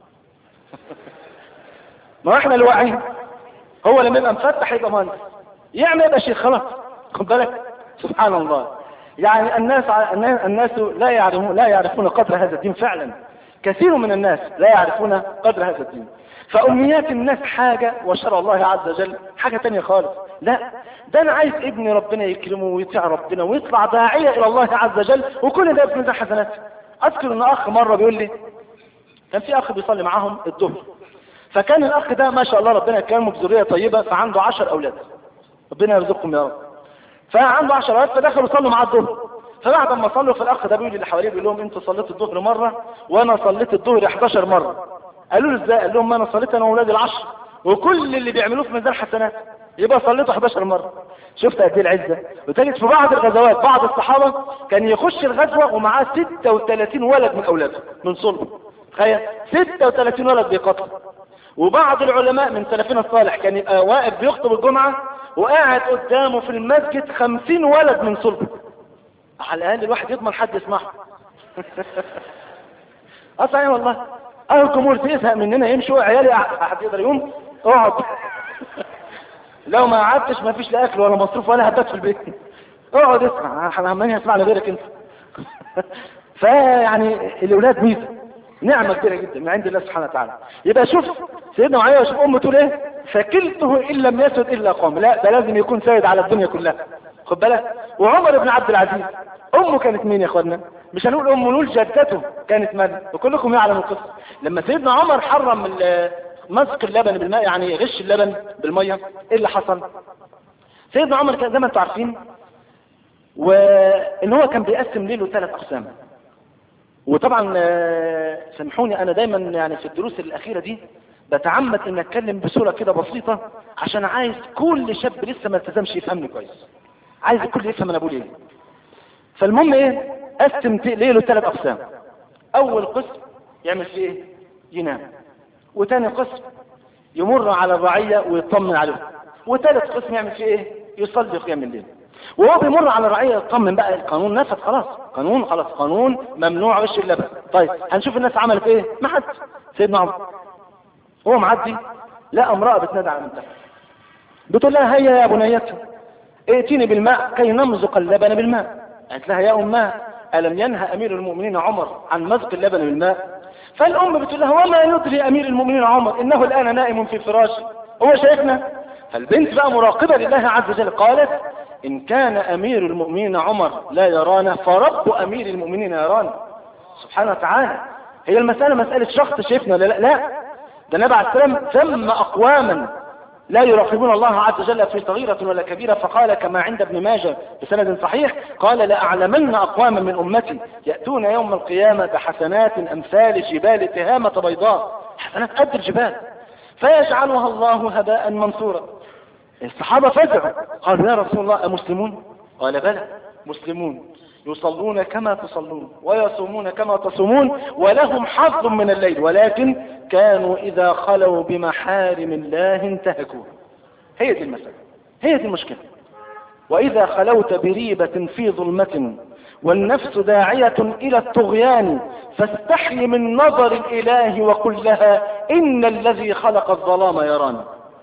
ما احنا اللي واعيين هو لما يبقى مفتح يبقى مهندس يعمل يبقى شيخ خلاص خد بالك سبحان الله يعني الناس الناس لا يعرفون لا يعرفون قدر هذا الدين فعلا كثير من الناس لا يعرفون قدر هذا الدين فأمنيات الناس حاجة وشرع الله عز وجل حاجة تانية خالص لا ده أنا عايز ابني ربنا يكرمه ويطيع ربنا ويطلع داعية إلى الله عز وجل وكل ده ابن ده حسنات أذكر إن أخ مرة بيقول لي كان في أخ بيصلي معاهم الظهر فكان الأخ ده ما شاء الله ربنا يكرمه بذرية طيبة فعنده عشر أولاد ربنا يرزقهم يا رب فعنده 10 أولاد فدخلوا صلوا معاه الظهر فبعد ما صلوا فالاخ ده بيقول اللي حواليه بيقول لهم انتوا صليتوا الظهر مره وانا صليت الظهر 11 مره قالوا له ازاي قال لهم ما انا صليت انا واولادي العشر وكل اللي بيعملوه في ميزان حسنات يبقى صليته 11 مره شفت قد ايه العزة وتجد في بعض الغزوات بعض الصحابة كان يخش الغزوة ومعاه 36 ولد من اولاده من صلبه تخيل 36 ولد بيقتل وبعض العلماء من سلفنا الصالح كان يبقى واقف بيخطب الجمعة وقاعد قدامه في المسجد 50 ولد من صلبه على الاقل الواحد يضمن حد يسمعه اه صحيح والله اه الجمهور تزهق مننا يمشوا عيالي حد يقدر يقوم اقعد لو ما قعدتش ما فيش لا اكل ولا مصروف ولا هبات في البيت اقعد اسمع احنا عمالين نسمع لغيرك انت فيعني الاولاد ميزه نعمه كبيره جدا من عند الله سبحانه وتعالى يبقى شوف سيدنا معاويه شوف امه تقول ايه فكلته ان لم يسد الا قام لا ده لازم يكون سيد على الدنيا كلها خد بالك وعمر بن عبد العزيز امه كانت مين يا اخوانا مش هنقول امه نقول جدته كانت من وكلكم يعلم القصه لما سيدنا عمر حرم ال- مسك اللبن بالماء يعني غش اللبن بالميه ايه اللي حصل سيدنا عمر كان زي ما انتم عارفين وان هو كان بيقسم ليله ثلاث اقسام وطبعا آه، سامحوني انا دايما يعني في الدروس الاخيره دي بتعمد ان اتكلم بصوره كده بسيطه عشان عايز كل شاب لسه ما التزمش يفهمني كويس عايز الكل يفهم انا بقول ايه فالمهم ايه قسم ليله ثلاث اقسام اول قسم يعمل فيه ايه ينام وتاني قسم يمر على الرعيه ويطمن عليهم وثالث قسم يعمل فيه ايه يصلي قيام الليل وهو بيمر على الرعيه يطمن بقى القانون نفذ خلاص قانون خلاص قانون ممنوع غش اللبن طيب هنشوف الناس عملت ايه ما حد سيدنا عمر هو معدي لا امراه بتنادى على بنتها بتقول لها هيا يا بنيتي ائتيني بالماء كي نمزق اللبن بالماء قالت لها يا اماه الم ينهى امير المؤمنين عمر عن مزق اللبن بالماء فالام بتقول لها وما يدري امير المؤمنين عمر انه الان نائم في فراشه هو شايفنا فالبنت بقى مراقبه لله عز وجل قالت ان كان امير المؤمنين عمر لا يرانا فرب امير المؤمنين يرانا سبحانه وتعالى هي المساله مساله شخص شايفنا ولا لا لا ده النبي عليه السلام ثم اقواما لا يراقبون الله عز وجل في صغيرة ولا كبيرة فقال كما عند ابن ماجه بسند صحيح قال لأعلمن أقواما من أمتي يأتون يوم القيامة بحسنات أمثال جبال تهامة بيضاء حسنات قد الجبال فيجعلها الله هباء منثورا الصحابة فزعوا قالوا يا رسول الله أمسلمون قال بلى مسلمون يصلون كما تصلون ويصومون كما تصومون ولهم حظ من الليل ولكن كانوا إذا خلوا بمحارم الله انتهكوا هي دي المسألة هي دي المشكلة وإذا خلوت بريبة في ظلمة والنفس داعية إلى الطغيان فاستحي من نظر الإله وقل لها إن الذي خلق الظلام يراني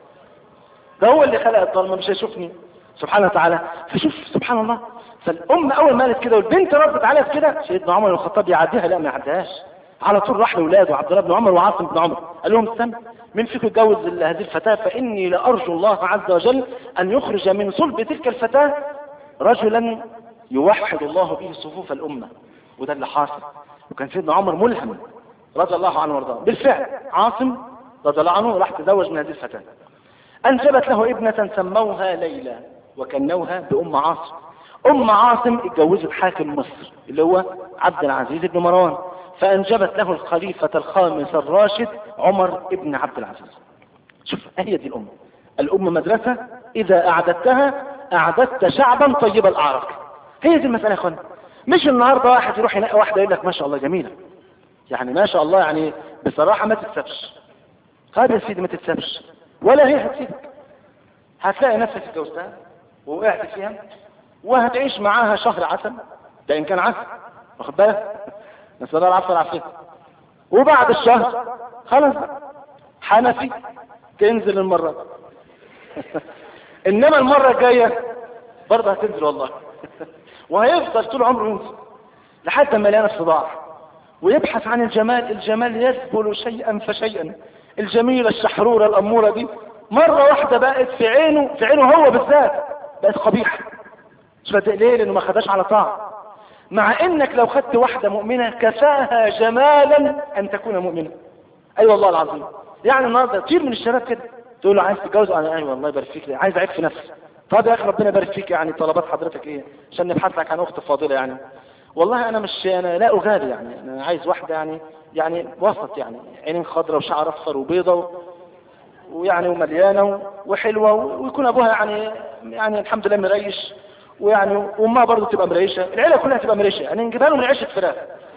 ده هو اللي خلق الظلمة مش هيشوفني سبحانه وتعالى فشوف سبحان الله فالأم أول ما قالت كده والبنت ردت عليها في كده سيدنا عمر بن الخطاب يعديها لا ما يعديهاش على طول راح لاولاده عبد الله بن عمر وعاصم بن عمر قال لهم استنى مين فيكم يتجوز هذه الفتاة فإني لأرجو الله عز وجل أن يخرج من صلب تلك الفتاة رجلا يوحد الله به صفوف الأمة وده اللي حاصل وكان سيدنا عمر ملهم رضي الله عنه وارضاه بالفعل عاصم رضي الله عنه راح تزوج من هذه الفتاة أنجبت له ابنة سموها ليلى وكنوها بأم عاصم أم عاصم اتجوزت حاكم مصر اللي هو عبد العزيز بن مروان فأنجبت له الخليفة الخامس الراشد عمر ابن عبد العزيز شوف هي دي الأم الأم مدرسة إذا أعددتها أعددت شعبا طيب الأعراق هي دي المسألة يا أخوانا مش النهاردة واحد يروح يلاقي واحدة يقول لك ما شاء الله جميلة يعني ما شاء الله يعني بصراحة ما تتسبش هذا يا سيدي ما تتسبش ولا هي هتسيبك هتلاقي نفسك اتجوزتها ووقعت فيها وهتعيش معاها شهر عسل ده ان كان عسل واخد بالك نسال الله العفو والعافيه وبعد الشهر خلاص حنفي تنزل المره انما المره الجايه برضه هتنزل والله وهيفضل طول عمره ينزل لحد ما يلاقي نفسه ضاع ويبحث عن الجمال الجمال يذبل شيئا فشيئا الجميلة الشحرورة الأمورة دي مرة واحدة بقت في عينه في عينه هو بالذات بقت قبيحة مش ليه لأنه ما خدهاش على طاعة مع انك لو خدت واحدة مؤمنة كفاها جمالا ان تكون مؤمنة اي أيوة والله العظيم يعني النهارده كتير من الشباب كده تقول له عايز تتجوز انا ايوه الله يبارك فيك عايز اعيب في نفسي طب يا اخي ربنا يبارك فيك يعني طلبات حضرتك ايه عشان نبحث لك عن اخت فاضله يعني والله انا مش انا لا اغالي يعني انا عايز واحده يعني يعني وسط يعني عينين خضراء وشعر اصفر وبيضة و... ويعني ومليانة وحلوة ويكون أبوها يعني يعني الحمد لله مريش ويعني وأمها برضه تبقى مريشة العيلة كلها تبقى مريشة يعني نجيبها لهم من عيشة فراخ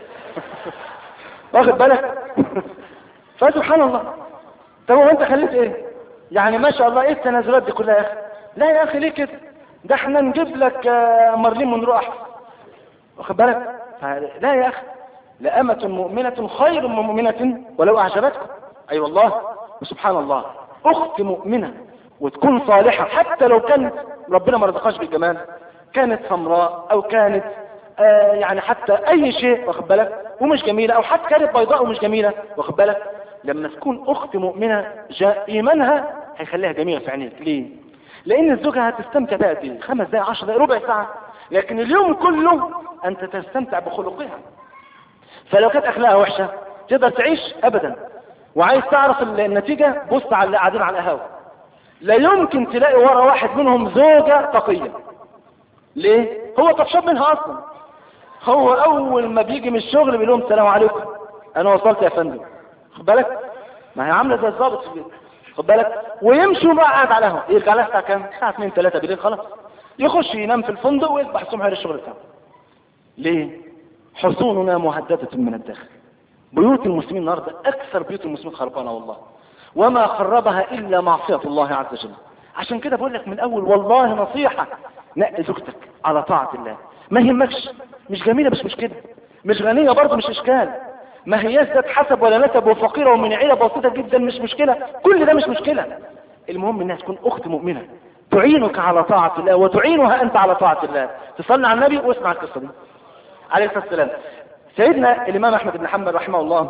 واخد بالك فسبحان الله طب هو انت خليت ايه يعني ما شاء الله ايه التنازلات دي كلها يا اخي لا يا اخي ليه كده ده احنا نجيب لك آه، مارلين منرو احسن واخد بالك لا يا اخي لأمة مؤمنة خير من مؤمنة ولو أعجبتكم أي أيوة والله وسبحان الله أخت مؤمنة وتكون صالحة حتى لو كانت ربنا ما رزقهاش بالجمال كانت سمراء أو كانت آه يعني حتى أي شيء واخد بالك ومش جميلة أو حتى كانت بيضاء ومش جميلة واخد بالك لما تكون أخت مؤمنة جاء إيمانها هيخليها جميلة في عينيك ليه؟ لأن الزوجة هتستمتع بقى دي خمس دقايق عشر دقايق ربع ساعة لكن اليوم كله أنت تستمتع بخلقها فلو كانت أخلاقها وحشة تقدر تعيش أبدا وعايز تعرف النتيجة بص على اللي قاعدين على القهاوي لا يمكن تلاقي ورا واحد منهم زوجة تقية ليه؟ هو طفشان منها أصلا هو أول ما بيجي من الشغل بيقول لهم السلام عليكم أنا وصلت يا فندم خد بالك ما هي عاملة زي الظابط في البيت خد بالك ويمشوا بقى قاعد على القهوة يرجع لها الساعة كام؟ الساعة 2 3 بالليل خلاص يخش ينام في الفندق ويصبح الصبح الشغل بتاعه ليه؟ حصوننا مهددة من الداخل بيوت المسلمين النهارده أكثر بيوت المسلمين خربانة والله وما خربها إلا معصية الله عز وجل عشان كده بقول لك من الأول والله نصيحة نقي زوجتك على طاعة الله ما يهمكش مش جميلة مش مشكلة مش غنية برضه مش إشكال ما هياش ذات حسب ولا نسب وفقيرة ومن عيلة بسيطة جدا مش مشكلة كل ده مش مشكلة المهم انها تكون اخت مؤمنة تعينك على طاعة الله وتعينها انت على طاعة الله تصلي على النبي واسمع القصة دي عليه الصلاة والسلام سيدنا الامام احمد بن حنبل رحمه الله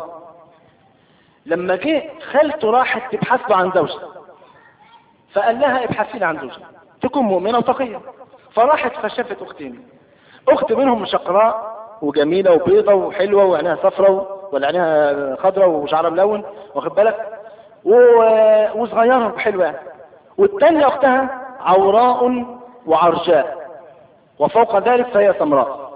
لما جه خالته راحت تبحث له عن زوجة فقال لها ابحثي لي عن زوجة تكون مؤمنة وتقية فراحت فشافت اختين اخت منهم شقراء وجميلة وبيضة وحلوة وعينها صفرة ولا عينها خضرة وشعرها ملون واخد بالك و- وصغيرة وحلوة يعني. والتانية اختها عوراء وعرجاء وفوق ذلك فهي سمراء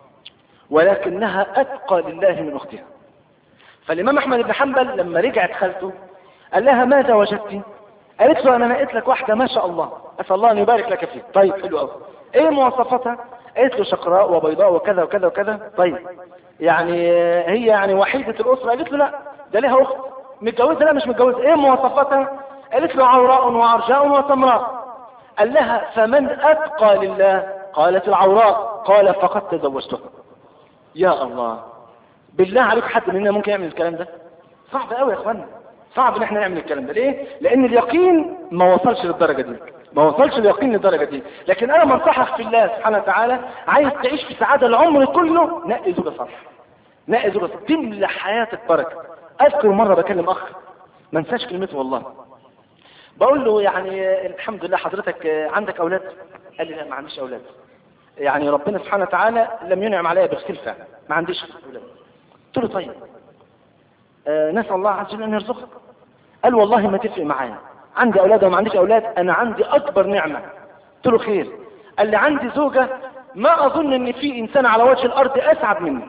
ولكنها اتقى لله من اختها فالامام احمد بن حنبل لما رجعت خالته قال لها ماذا وجدت قالت له انا لقيت لك واحدة ما شاء الله اسال الله ان يبارك لك فيها طيب حلو قوي ايه مواصفاتها قالت له شقراء وبيضاء وكذا وكذا وكذا طيب يعني هي يعني وحيدة الاسرة قالت له لا ده لها اخت متجوزة لا مش متجوزة ايه مواصفاتها قالت له عوراء وعرجاء وسمراء قال لها فمن اتقى لله قالت العوراء قال فقد تزوجتها يا الله بالله عليك حد مننا ممكن يعمل الكلام ده صعب قوي يا اخوانا صعب ان احنا نعمل الكلام ده ليه لان اليقين ما وصلش للدرجة دي ما وصلش اليقين للدرجة دي لكن انا منصحك في الله سبحانه وتعالى عايز تعيش في سعادة العمر كله نقي زوجة صالحة نقي زوجة صالحة تملى حياتك بركة اذكر مرة بكلم اخ ما انساش كلمته والله بقول له يعني الحمد لله حضرتك عندك اولاد قال لي لا ما عنديش اولاد يعني ربنا سبحانه وتعالى لم ينعم عليا بالخير فعلا ما عنديش اولاد قلت له طيب آه نسال الله عز وجل ان يرزقك قال والله ما تفرق معايا عندي اولاد وما عنديش اولاد انا عندي اكبر نعمه قلت له خير قال لي عندي زوجه ما اظن ان في انسان على وجه الارض اسعد مني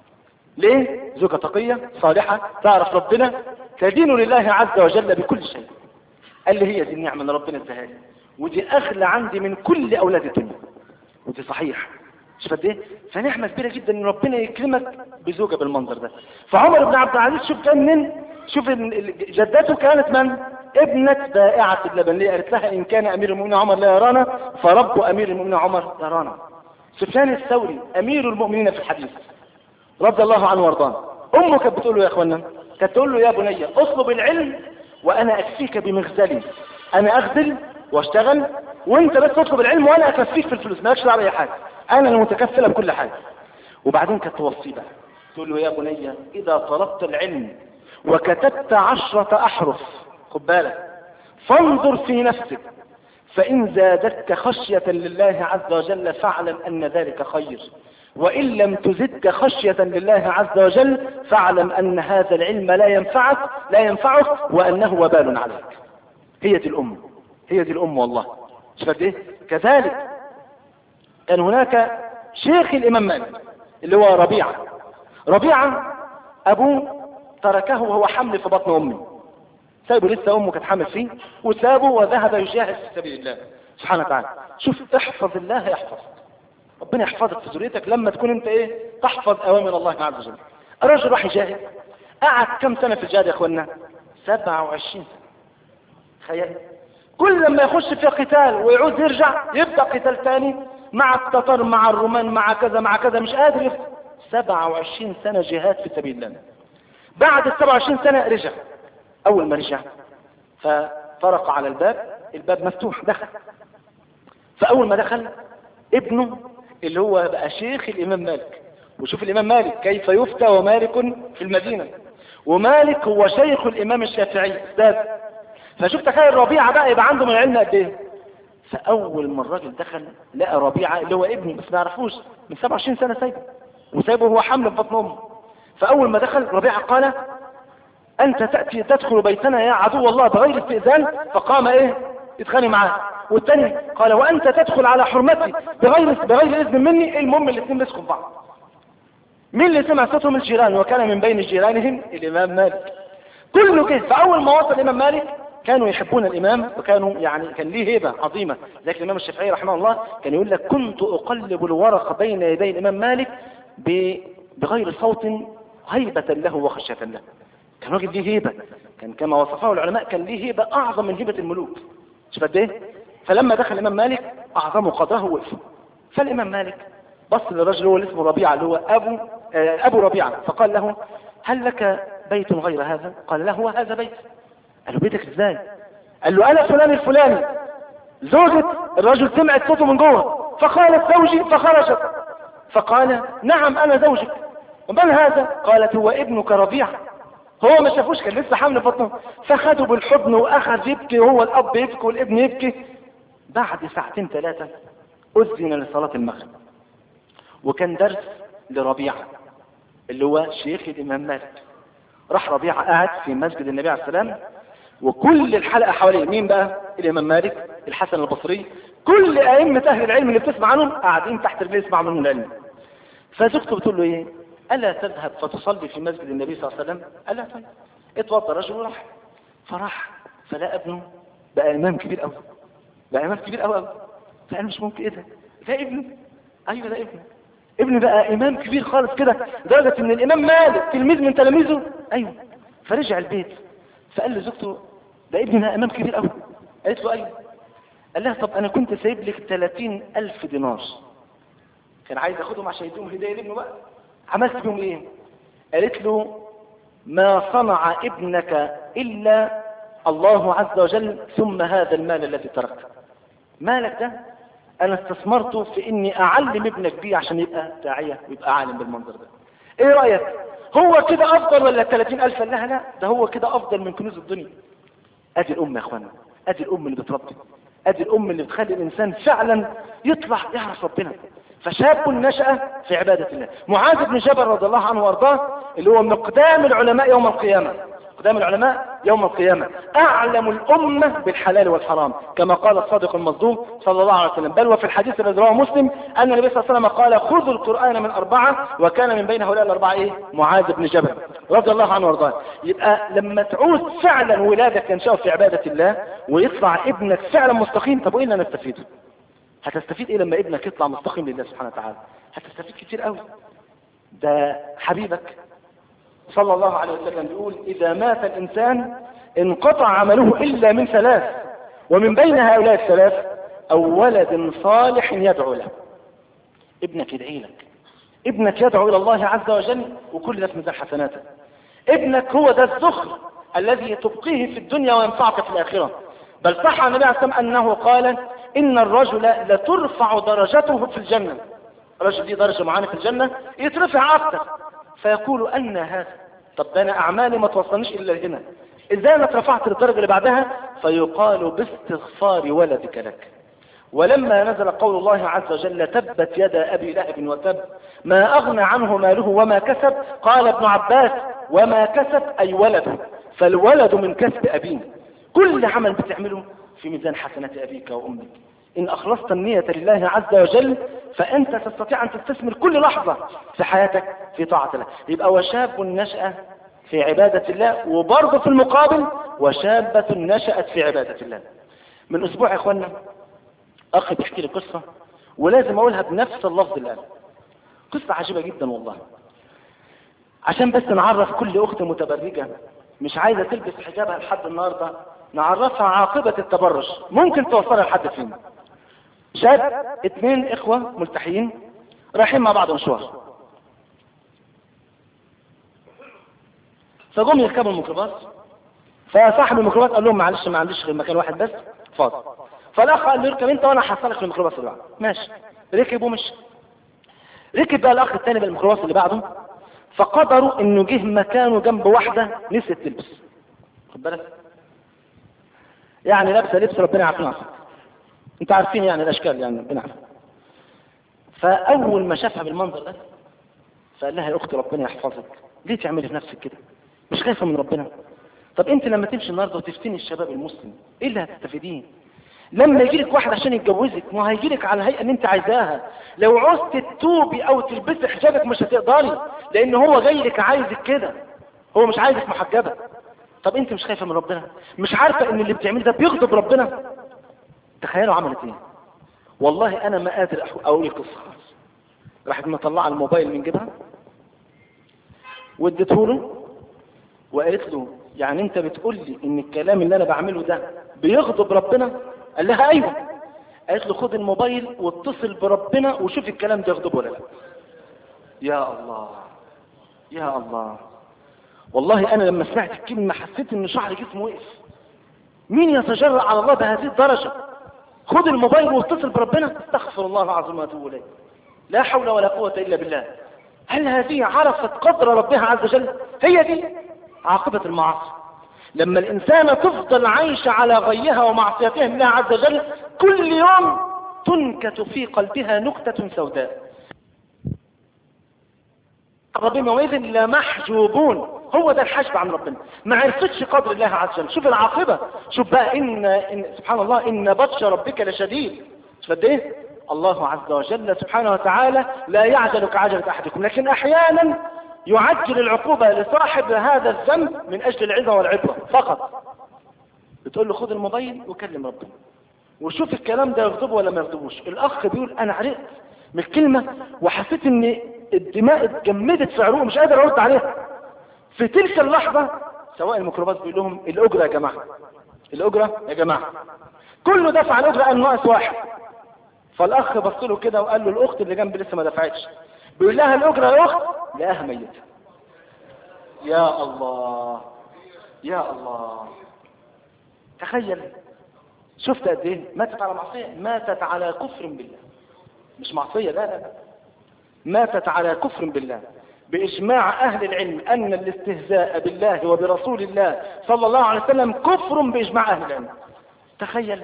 ليه زوجة تقية صالحة تعرف ربنا تدين لله عز وجل بكل شيء قال لي هي دي النعمة اللي ربنا اداها لي ودي اغلى عندي من كل اولاد الدنيا ودي صحيح شوف قد ايه فنعمة كبيرة جدا ان ربنا يكرمك بزوجة بالمنظر ده فعمر بن عبد العزيز شوف كان من شوف ال- ال- جدته كانت من ابنة بائعة اللبن اللي قالت لها ان كان امير المؤمنين عمر لا يرانا فرب امير المؤمنين عمر يرانا سفيان الثوري امير المؤمنين في الحديث رضي الله عنه وارضاه امه كانت بتقول له يا اخوانا كانت تقول له يا بني اطلب العلم وانا اكفيك بمغزلي انا اغزل واشتغل وانت بس تطلب العلم وانا اكفيك في الفلوس مالكش دعوه باي حاجه انا المتكفله بكل حاجه وبعدين كانت توصيه بقى تقول له يا بني اذا طلبت العلم وكتبت عشرة احرف خد بالك فانظر في نفسك فإن زادتك خشية لله عز وجل فاعلم أن ذلك خير وإن لم تزدك خشية لله عز وجل فاعلم أن هذا العلم لا ينفعك لا ينفعك وأنه وبال عليك هي دي الأم هي دي الأم والله شوف قد ايه كذلك كان هناك شيخ الإمام مالك اللي هو ربيعة ربيعة أبوه تركه وهو حمل في بطن أمه سايبه لسه امه كانت حامل فيه وسابه وذهب يجاهد في سبيل الله سبحانه وتعالى شوف احفظ الله يحفظك ربنا يحفظك في ذريتك لما تكون انت ايه تحفظ اوامر الله عز وجل الرجل راح يجاهد قعد كم سنه في الجهاد يا اخوانا 27 سنه تخيل كل لما يخش في قتال ويعود يرجع يبدا قتال ثاني مع التتار مع الرومان مع كذا مع كذا مش قادر يفتح 27 سنه جهاد في سبيل الله بعد ال 27 سنه رجع اول ما رجع فطرق على الباب الباب مفتوح دخل فاول ما دخل ابنه اللي هو بقى شيخ الامام مالك وشوف الامام مالك كيف يفتى ومالك في المدينه ومالك هو شيخ الامام الشافعي استاذ فشوف تخيل ربيعه بقى يبقى عنده من العلم قد ايه فاول ما الراجل دخل لقى ربيعه اللي هو ابنه بس ما يعرفوش من 27 سنه سايبه وسايبه وهو حمل في بطن امه فاول ما دخل ربيعه قال انت تاتي تدخل بيتنا يا عدو الله بغير استئذان فقام ايه يتخانق معاه والثاني قال وانت تدخل على حرمتي بغير بغير اذن مني المهم الاثنين مسكوا في بعض مين اللي سمع صوتهم الجيران وكان من بين جيرانهم الامام مالك كله كده فاول ما وصل الامام مالك كانوا يحبون الامام وكانوا يعني كان ليه هيبه عظيمه زي الامام الشافعي رحمه الله كان يقول لك كنت اقلب الورق بين يدي الامام مالك بغير صوت هيبه له وخشيه له كان راجل ليه هيبه كان كما وصفه العلماء كان ليه هيبه اعظم من هيبه الملوك شوف قد ايه فلما دخل الامام مالك اعظمه قدره وقف فالامام مالك بص للرجل هو اللي اسمه ربيعه اللي هو ابو آه ابو ربيعه فقال له هل لك بيت غير هذا قال له هو هذا بيت قال له بيتك ازاي قال له انا فلان الفلاني زوجة الرجل سمعت صوته من جوه فقالت زوجي فخرجت فقال نعم انا زوجك ومن هذا قالت هو ابنك ربيع هو ما شافوش كان لسه حامل بطنه فخده بالحضن واخذ يبكي وهو الاب يبكي والابن يبكي بعد ساعتين ثلاثه اذن لصلاه المغرب وكان درس لربيعه اللي هو شيخ الامام مالك راح ربيعه قاعد في مسجد النبي عليه السلام وكل الحلقه حواليه مين بقى الامام مالك الحسن البصري كل ائمه اهل العلم اللي بتسمع عنهم قاعدين تحت رجليه يسمعوا منهم العلم فزوجته بتقول له ايه الا تذهب فتصلي في مسجد النبي صلى الله عليه وسلم الا طيب اتوضى الرجل وراح فراح فلقى ابنه بقى امام كبير قوي بقى امام كبير قوي قوي فقال مش ممكن ايه ده ده ابنه ايوه ده ابنه ابن بقى امام كبير خالص كده لدرجه ان الامام مالك تلميذ من تلاميذه ايوه فرجع البيت فقال لزوجته ده ابني ده امام كبير قوي قالت له ايوه قال لها طب انا كنت سايب لك 30 الف دينار كان عايز ياخدهم عشان يديهم هديه لابنه بقى عملت بهم ايه قالت له ما صنع ابنك الا الله عز وجل ثم هذا المال الذي تركته مالك ده انا استثمرته في اني اعلم ابنك بيه عشان يبقى داعيه ويبقى عالم بالمنظر ده ايه رايك هو كده افضل ولا 30 الف قال لها لا ده هو كده افضل من كنوز الدنيا ادي الام يا اخوانا ادي الام اللي بتربي ادي الام اللي بتخلي الانسان فعلا يطلع يعرف ربنا فشاب نشأ في عبادة الله معاذ بن جبل رضي الله عنه وارضاه اللي هو مقدام العلماء يوم القيامة قدام العلماء يوم القيامة أعلم الأمة بالحلال والحرام كما قال الصادق المصدوق صلى الله عليه وسلم بل وفي الحديث الذي رواه مسلم أن النبي صلى الله عليه وسلم قال خذوا القرآن من أربعة وكان من بين هؤلاء الأربعة إيه؟ معاذ بن جبل رضي الله عنه وارضاه يبقى لما تعوز فعلا ولادك ينشأوا في عبادة الله ويطلع ابنك فعلا مستقيم طب وإيه اللي نستفيده؟ هتستفيد ايه لما ابنك يطلع مستقيم لله سبحانه وتعالى هتستفيد كتير قوي ده حبيبك صلى الله عليه وسلم بيقول اذا مات الانسان انقطع عمله الا من ثلاث ومن بين هؤلاء الثلاث او ولد صالح يدعو له ابنك يدعي لك ابنك يدعو الى الله عز وجل وكل ده في ميزان حسناته ابنك هو ده الذخر الذي تبقيه في الدنيا وينفعك في الاخره بل صح عن النبي عليه الصلاه والسلام انه قال إن الرجل لترفع درجته في الجنة الرجل دي درجة معانا في الجنة يترفع أكثر فيقول أن هذا طب ده أنا أعمالي ما توصلنيش إلا هنا إزاي أنا اترفعت للدرجة اللي بعدها فيقال باستغفار ولدك لك ولما نزل قول الله عز وجل تبت يدا أبي لهب وتب ما أغنى عنه ماله وما كسب قال ابن عباس وما كسب أي ولده فالولد من كسب أبيه كل عمل بتعمله في ميزان حسنات أبيك وأمك إن أخلصت النية لله عز وجل فأنت تستطيع أن تستثمر كل لحظة في حياتك في طاعة الله يبقى وشاب نشأ في عبادة الله وبرضه في المقابل وشابة نشأت في عبادة الله من أسبوع يا إخوانا أخي بيحكي لي قصة ولازم أقولها بنفس اللفظ اللي قال قصة عجيبة جدا والله عشان بس نعرف كل أخت متبرجة مش عايزة تلبس حجابها لحد النهاردة نعرفها عاقبة التبرج ممكن توصلها لحد فين شاب اتنين إخوة ملتحيين رايحين مع بعض مشوار فجم يركبوا الميكروباص فصاحب الميكروباص قال لهم معلش ما عنديش غير مكان واحد بس فاضي فالاخ قال له اركب انت وانا هحصلك في الميكروباص اللي بعده ماشي ركب ومشي ركب بقى الاخ الثاني بالميكروباص اللي بعده فقدروا انه جه مكانه جنب واحده نسيت تلبس خد بالك يعني لابسه لبس ربنا يعافينا انت عارفين يعني الاشكال يعني بنعرف فاول ما شافها بالمنظر ده فقال لها يا اختي ربنا يحفظك ليه تعملي في نفسك كده مش خايفه من ربنا طب انت لما تمشي النهارده وتفتني الشباب المسلم ايه اللي هتستفيديه لما يجي لك واحد عشان يتجوزك ما هيجي لك على الهيئه اللي انت عايزاها لو عوزت تتوبي او تلبسي حجابك مش هتقدري لان هو جاي لك عايزك كده هو مش عايزك محجبه طب انت مش خايفه من ربنا مش عارفه ان اللي بتعمله ده بيغضب ربنا تخيلوا عملت ايه والله انا ما قادر أحو- اقول القصه خالص راحت مطلعه الموبايل من جيبها واديته له وقالت له يعني انت بتقول لي ان الكلام اللي انا بعمله ده بيغضب ربنا قال لها ايوه قالت له خد الموبايل واتصل بربنا وشوف الكلام ده يغضبه ولا لا يا الله يا الله والله انا لما سمعت الكلمه حسيت ان شعر جسمي وقف مين يتجرأ على الله بهذه الدرجه خد الموبايل واتصل بربنا استغفر الله العظيم واتوب اليه لا حول ولا قوه الا بالله هل هذه عرفت قدر ربها عز وجل هي دي عاقبة المعاصي لما الإنسان تفضل عايشة على غيها ومعصيتها لله عز وجل كل يوم تنكت في قلبها نكتة سوداء ربنا يومئذ لمحجوبون هو ده الحجب عن ربنا ما عرفتش قدر الله عز وجل شوف العاقبة شوف بقى إن, إن سبحان الله إن بطش ربك لشديد شوف قد إيه الله عز وجل سبحانه وتعالى لا يعجل كعجلة أحدكم لكن أحيانا يعجل العقوبة لصاحب هذا الذنب من أجل العظة والعبرة فقط بتقول له خد الموبايل وكلم ربنا وشوف الكلام ده يغضبه ولا ما يغضبوش الأخ بيقول أنا عرقت من الكلمة وحسيت إن الدماء اتجمدت في عروقه مش قادر أرد عليها في تلك اللحظة سواء الميكروباص بيقول لهم الأجرة يا جماعة الأجرة يا جماعة كله دفع الأجرة قال ناقص واحد فالأخ بص له كده وقال له الأخت اللي جنبي لسه ما دفعتش بيقول لها الأجرة يا أخت لقاها ميتة يا الله يا الله تخيل شفت قد ايه ماتت على معصية ماتت على كفر بالله مش معصية لا لا لا ماتت على كفر بالله بإجماع أهل العلم أن الاستهزاء بالله وبرسول الله صلى الله عليه وسلم كفر بإجماع أهل العلم تخيل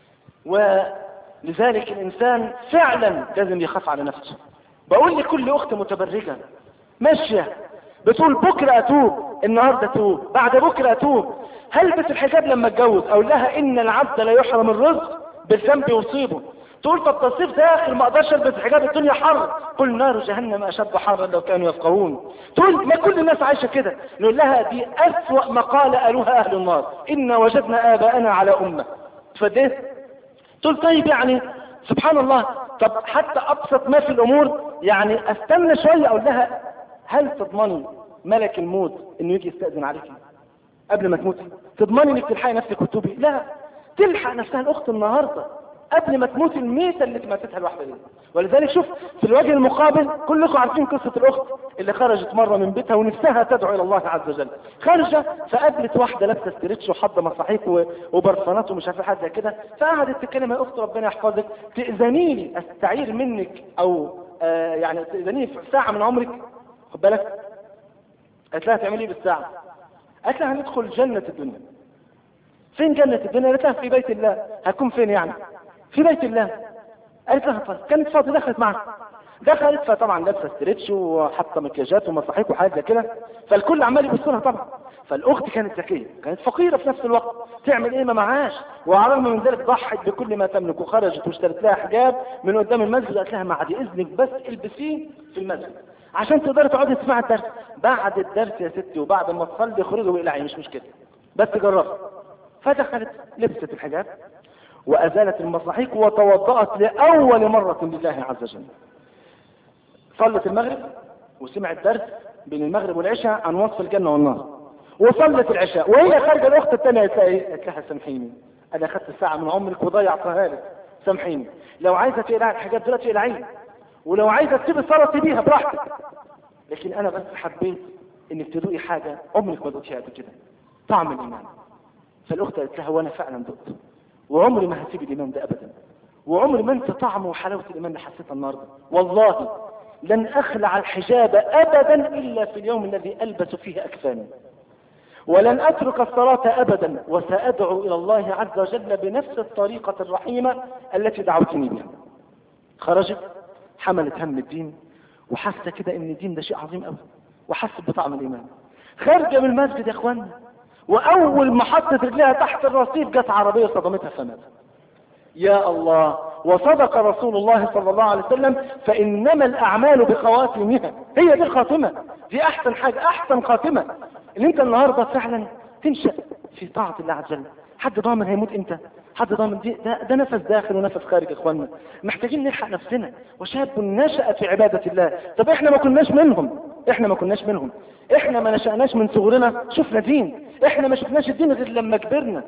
ولذلك الإنسان فعلا لازم يخاف على نفسه بقول لكل أخت متبرجة ماشية بتقول بكرة أتوب النهاردة أتوب بعد بكرة أتوب هلبس الحجاب لما اتجوز أقول لها إن العبد لا يحرم الرزق بالذنب يصيبه تقول طب تصيف داخل ما اقدرش البس حجاب الدنيا حر قل نار جهنم اشد حرا لو كانوا يفقهون تقول ما كل الناس عايشه كده نقول لها دي اسوأ مقالة قالوها اهل النار ان وجدنا اباءنا على امه فده تقول طيب يعني سبحان الله طب حتى ابسط ما في الامور يعني استنى شويه اقول لها هل تضمني ملك الموت انه يجي يستاذن عليك قبل ما تموتي تضمني انك تلحقي نفسك وتتوبي لا تلحق نفسها الاخت النهارده قبل ما تموت الميتة اللي ماتتها الواحدة دي ولذلك شوف في الوجه المقابل كلكم عارفين قصة الأخت اللي خرجت مرة من بيتها ونفسها تدعو إلى الله عز وجل خارجة فقابلت واحدة لابسة ستريتش وحاطة مصاحيك وبرفانات ومش عارفة حاجة زي كده فقعدت تتكلم يا أخت ربنا يحفظك تأذنيني أستعير منك أو آه يعني تأذنيني في ساعة من عمرك خد بالك قالت لها تعملي بالساعة قالت لها هندخل جنة الدنيا فين جنة الدنيا قالت لها في بيت الله هتكون فين يعني في بيت الله قالت لها طيب كانت فاضية دخلت معها دخلت فطبعا لابسه ستريتش وحاطه مكياجات ومصاحيك وحاجات زي كده فالكل عمال يبص لها طبعا فالاخت كانت ذكيه كانت فقيره في نفس الوقت تعمل ايه ما معهاش وعلى الرغم من ذلك ضحت بكل ما تملك وخرجت واشترت لها حجاب من قدام المسجد قالت لها بعد اذنك بس البسيه في المسجد عشان تقدري تقعدي تسمعي الدرس بعد الدرس يا ستي وبعد ما تصلي خرجي واقلعي مش مشكله بس جربت فدخلت لبست الحجاب وأزالت المصاحيق وتوضأت لأول مرة لله عز وجل صلت المغرب وسمعت درس بين المغرب والعشاء عن وصف الجنة والنار وصلت العشاء وهي خارجة الأخت الثانية قالت لها سامحيني أنا أخذت ساعة من عمرك وضيعتها لك سامحيني لو عايزة تقلع الحاجات دلوقتي اقلعيها ولو عايزة تسيب الصلاة تسيبيها براحتك لكن أنا بس حبيت إنك تدوقي حاجة عمرك ما دوقتيها قبل كده طعم الإيمان فالأخت قالت لها وأنا فعلا دقت وعمري ما هسيب الإيمان ده أبدا وعمري ما انسى طعمه وحلاوة الإيمان اللي حسيتها النهاردة والله لن أخلع الحجاب أبدا إلا في اليوم الذي ألبس فيه أكفاني ولن أترك الصلاة أبدا وسأدعو إلى الله عز وجل بنفس الطريقة الرحيمة التي دعوتني بها خرجت حملت هم الدين وحاسة كده ان الدين ده شيء عظيم قوي وحست بطعم الإيمان خارجة من المسجد يا اخوانا وأول ما حطت رجلها تحت الرصيف جت عربية صدمتها فمات يا الله وصدق رسول الله صلى الله عليه وسلم فإنما الأعمال بخواتمها هي دي الخاتمة دي أحسن حاجة أحسن خاتمة إن أنت النهاردة فعلا تنشأ في طاعة الله عز وجل حد ضامن هيموت امتى حد ضامن دي ده, ده نفس داخل ونفس خارج يا اخوانا محتاجين نلحق نفسنا وشاب نشأ في عبادة الله طب احنا ما كناش منهم احنا ما كناش منهم احنا ما نشأناش من صغرنا شفنا دين احنا ما شفناش الدين غير لما كبرنا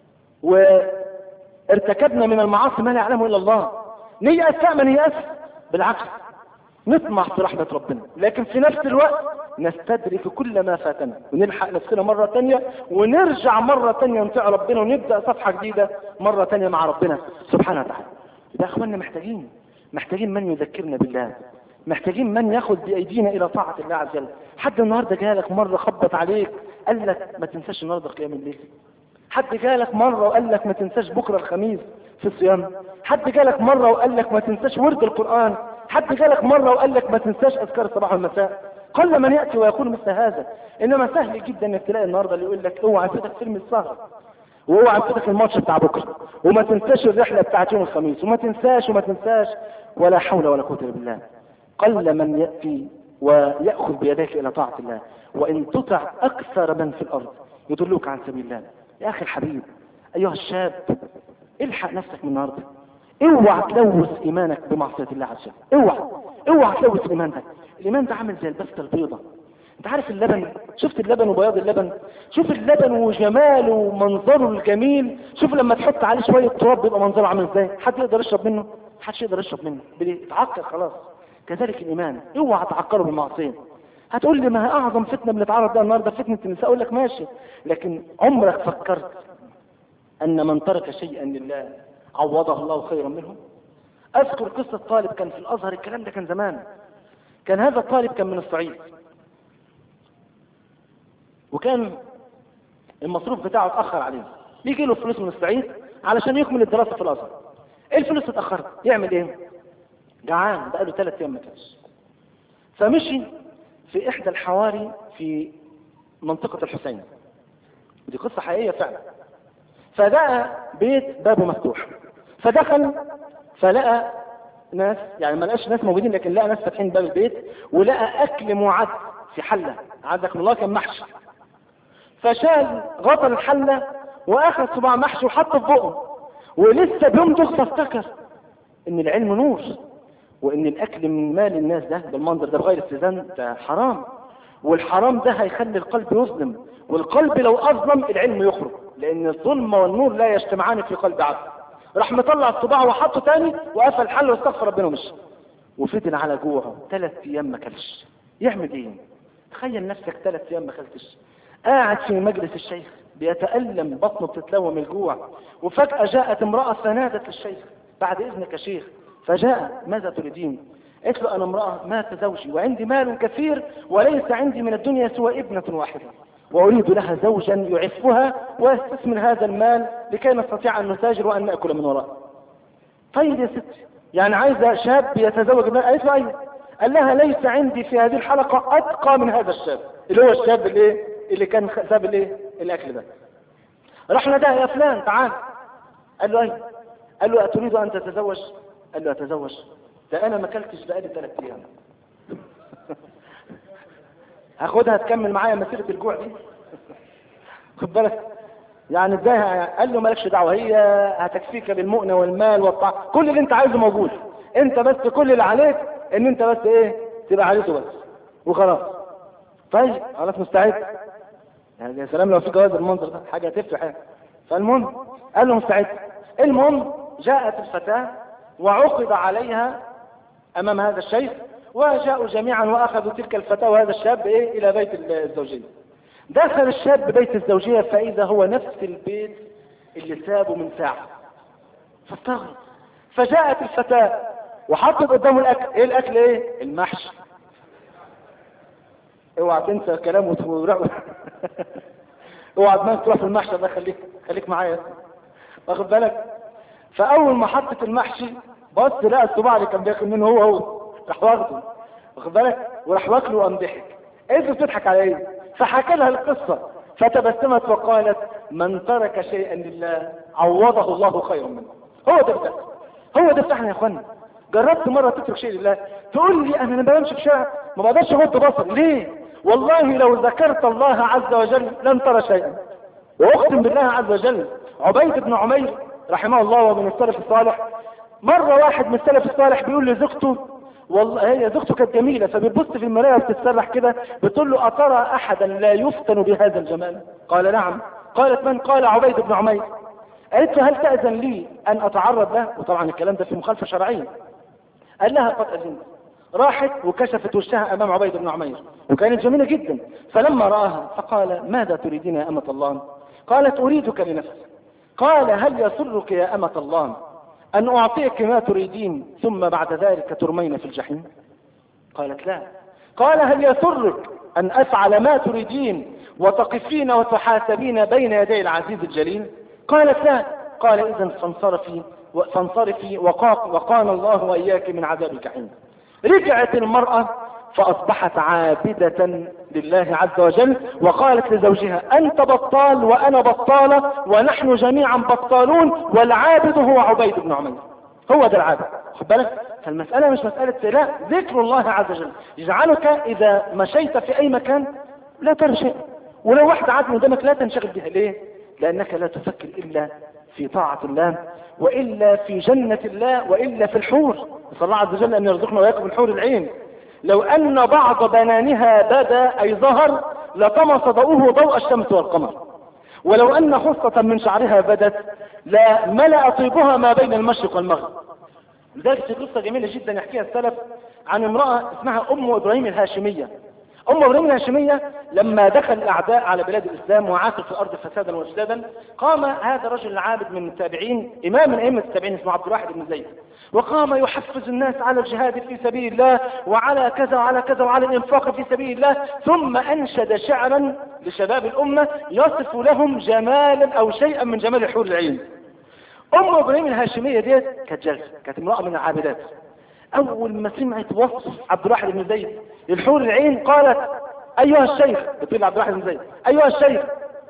وارتكبنا من المعاصي ما لا يعلمه الا الله نيأس لا ما نيأس بالعكس نطمع في رحمة ربنا لكن في نفس الوقت نستدرك كل ما فاتنا ونلحق نفسنا مرة تانية ونرجع مرة تانية نطيع ربنا ونبدأ صفحة جديدة مرة تانية مع ربنا سبحانه وتعالى يبقى يا اخوانا محتاجين محتاجين من يذكرنا بالله محتاجين من ياخذ بايدينا الى طاعة الله عز وجل حد النهارده جالك مرة خبط عليك قال لك ما تنساش النهارده قيام الليل حد جالك مرة وقال لك ما تنساش بكرة الخميس في الصيام حد جالك مرة وقال لك ما تنساش ورد القرآن حد جالك مرة وقال لك ما تنساش أذكار الصباح والمساء قل من يأتي ويقول مثل هذا إنما سهل جدا إنك تلاقي النهاردة اللي يقول لك اوعى تفوتك فيلم السهر واوعى تفوتك الماتش بتاع بكرة وما تنساش الرحلة بتاعت يوم الخميس وما تنساش وما تنساش ولا حول ولا قوة إلا بالله قل من يأتي ويأخذ بيديك إلى طاعة الله وإن تطع أكثر من في الأرض يدلوك عن سبيل الله يا أخي الحبيب أيها الشاب الحق نفسك من النهارده اوعى تلوث ايمانك بمعصيه الله عز وجل اوعى اوعى تلوث ايمانك الايمان ده عامل زي البسته البيضاء انت عارف اللبن شفت اللبن وبياض اللبن شوف اللبن وجماله ومنظره الجميل شوف لما تحط عليه شويه تراب بيبقى منظره عامل ازاي حد يقدر يشرب منه محدش يقدر يشرب منه بيتعكر خلاص كذلك الايمان اوعى تعكره بالمعصيه هتقول لي ما هي اعظم فتنه بنتعرض لها النهارده فتنه النساء اقول لك ماشي لكن عمرك فكرت ان من ترك شيئا لله عوضه الله خيرا منه اذكر قصة طالب كان في الازهر الكلام ده كان زمان كان هذا الطالب كان من الصعيد وكان المصروف بتاعه اتأخر عليه بيجي له فلوس من الصعيد علشان يكمل الدراسة في الازهر الفلوس اتأخرت يعمل ايه جعان بقاله ثلاث ايام ما كانش فمشي في احدى الحواري في منطقة الحسين ودي قصة حقيقية فعلا فلقى بيت بابه مفتوح فدخل فلقى ناس يعني ما لقاش ناس موجودين لكن لقى ناس فاتحين باب البيت ولقى اكل معد في حله عندك الله كان محشي فشال غطى الحله واخذ صباع محشي وحطه في بقه ولسه بيمضغ فافتكر ان العلم نور وان الاكل من مال الناس ده بالمنظر ده بغير استئذان ده حرام والحرام ده هيخلي القلب يظلم والقلب لو اظلم العلم يخرج لان الظلم والنور لا يجتمعان في قلب عبد راح مطلع الصباع وحطه تاني وقفل الحل واستغفر ربنا ومشي وفضل على جوعه ثلاث ايام ما كلش يعمل ايه تخيل نفسك ثلاث ايام ما كلتش قاعد في مجلس الشيخ بيتألم بطنه بتتلوى من الجوع وفجأة جاءت امرأة فنادت للشيخ بعد إذنك يا شيخ فجاء ماذا تريدين قلت له أنا امرأة مات زوجي وعندي مال كثير وليس عندي من الدنيا سوى ابنة واحدة وأريد لها زوجا يعفها ويستثمر هذا المال لكي نستطيع أن نتاجر وأن نأكل من وراء طيب يا ستي يعني عايزة شاب يتزوج ابنها قالت له أيوه قال لها ليس عندي في هذه الحلقة أتقى من هذا الشاب اللي هو الشاب اللي اللي كان ساب الايه الأكل ده رحنا ده يا فلان تعال قال له أيوه قال له أتريد أن تتزوج قال له أتزوج ده أنا ما أكلتش بقالي ثلاث أيام هاخدها تكمل معايا مسيرة الجوع دي خد بالك يعني اداها قال له مالكش دعوه هي هتكفيك بالمؤنه والمال والطعام كل اللي انت عايزه موجود انت بس كل اللي عليك ان انت بس ايه تبقى عليته بس وخلاص طيب خلاص مستعد يعني يا سلام لو في جواز المنظر ده حاجه تفرح يعني فالمهم قال له مستعد المهم جاءت الفتاه وعقد عليها امام هذا الشيخ وجاءوا جميعا واخذوا تلك الفتاه وهذا الشاب ايه الى بيت الزوجيه دخل الشاب بيت الزوجيه فاذا هو نفس البيت اللي سابه من ساعه فاستغرب فجاءت الفتاه وحطت قدامه الاكل ايه الاكل ايه المحشي اوعى تنسى كلام وتروح اوعى دماغك تروح في المحشي ده خليك خليك معايا واخد بالك فاول ما حطت المحشي بص لقى الصباع اللي كان بياكل منه هو هو راح واخده واخد بالك وراح واكله وقام ضحك ايه بتضحك على ايه فحكى لها القصه فتبسمت وقالت من ترك شيئا لله عوضه الله خيرا منه هو ده بتاعنا هو ده بتاعنا يا اخوانا جربت مره تترك شيء لله تقول لي انا لما بمشي في شارع ما بقدرش اغض بصري ليه والله لو ذكرت الله عز وجل لن ترى شيئا واقسم بالله عز وجل عبيد بن عمير رحمه الله ومن السلف الصالح مرة واحد من السلف الصالح بيقول لزوجته والله هي زوجته كانت جميلة فبتبص في المراية وبتتسرح كده بتقول له أترى أحدا لا يفتن بهذا الجمال قال نعم قالت من قال عبيد بن عمير قالت له هل تأذن لي أن أتعرض له وطبعا الكلام ده في مخالفة شرعية قال لها قد أذنت راحت وكشفت وشها أمام عبيد بن عمير وكانت جميلة جدا فلما رآها فقال ماذا تريدين يا أمة الله قالت أريدك لنفسي قال هل يسرك يا أمة الله أن أعطيك ما تريدين ثم بعد ذلك ترمين في الجحيم قالت لا قال هل يسرك أن أفعل ما تريدين وتقفين وتحاسبين بين يدي العزيز الجليل قالت لا قال إذا فانصرفي فانصرفي وقان الله وإياك من عذاب الجحيم رجعت المرأة فأصبحت عابدة لله عز وجل وقالت لزوجها أنت بطال وأنا بطالة ونحن جميعا بطالون والعابد هو عبيد بن عمير هو ده العابد خد بالك فالمسألة مش مسألة لا ذكر الله عز وجل يجعلك إذا مشيت في أي مكان لا ترى شيء ولو واحد عاد قدامك لا تنشغل بها ليه لأنك لا تفكر إلا في طاعة الله وإلا في جنة الله وإلا في الحور نسأل الله عز وجل أن يرزقنا وإياكم الحور العين لو أن بعض بنانها بدا أي ظهر لطمس ضوءه ضوء الشمس والقمر ولو أن خصة من شعرها بدت لا ملأ طيبها ما بين المشرق والمغرب لذلك في قصة جميلة جدا يحكيها السلف عن امرأة اسمها أم إبراهيم الهاشمية أم إبراهيم الهاشمية لما دخل الأعداء على بلاد الإسلام وعاثر في الأرض فسادا وإفسادا قام هذا الرجل العابد من التابعين إمام من أئمة التابعين اسمه عبد الواحد بن زيد وقام يحفز الناس على الجهاد في سبيل الله وعلى كذا وعلى كذا وعلى الإنفاق في سبيل الله ثم أنشد شعرا لشباب الأمة يصف لهم جمالا أو شيئا من جمال حور العين أم إبراهيم الهاشمية ديت كانت جالسة كانت امرأة من العابدات أول ما سمعت وصف عبد الواحد بن زيد للحور العين قالت أيها الشيخ بتقول عبد الواحد بن زيد أيها الشيخ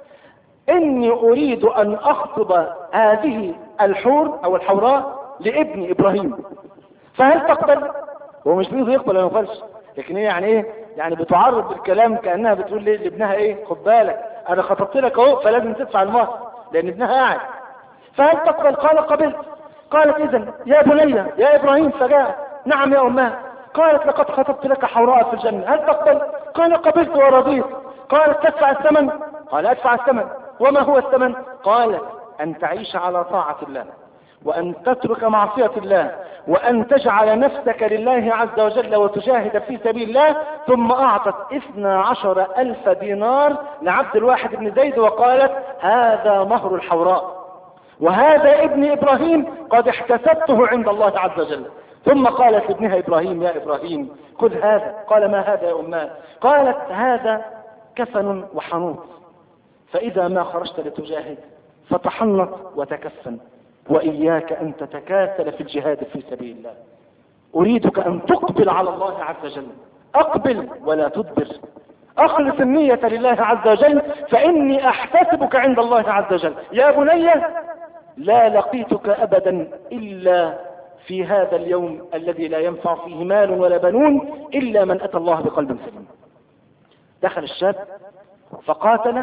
إني أريد أن أخطب هذه الحور أو الحوراء لابن إبراهيم فهل تقبل؟ هو مش بيقول يقبل ولا ما يقبلش لكن هي يعني ايه يعني بتعرض بالكلام كانها بتقول ليه لابنها ايه خد بالك انا خطبت لك اهو فلازم تدفع المهر لان ابنها قاعد فهل تقبل قال قبلت قالت اذا يا بني يا ابراهيم فجاء نعم يا اماه قالت لقد خطبت لك حوراء في الجنة هل تقبل قال قبلت ورضيت قالت تدفع الثمن قال ادفع الثمن وما هو الثمن قالت ان تعيش على طاعة الله وأن تترك معصية الله وأن تجعل نفسك لله عز وجل وتجاهد في سبيل الله ثم أعطت اثنى عشر ألف دينار لعبد الواحد بن زيد وقالت هذا مهر الحوراء وهذا ابن إبراهيم قد احتسبته عند الله عز وجل ثم قالت لابنها إبراهيم يا إبراهيم خذ هذا قال ما هذا يا أماه قالت هذا كفن وحنوط فإذا ما خرجت لتجاهد فتحنط وتكفن وإياك أن تتكاسل في الجهاد في سبيل الله أريدك أن تقبل على الله عز وجل أقبل ولا تدبر أخلص النية لله عز وجل فإني أحتسبك عند الله عز وجل يا بني لا لقيتك أبدا إلا في هذا اليوم الذي لا ينفع فيه مال ولا بنون إلا من أتى الله بقلب سليم دخل الشاب فقاتل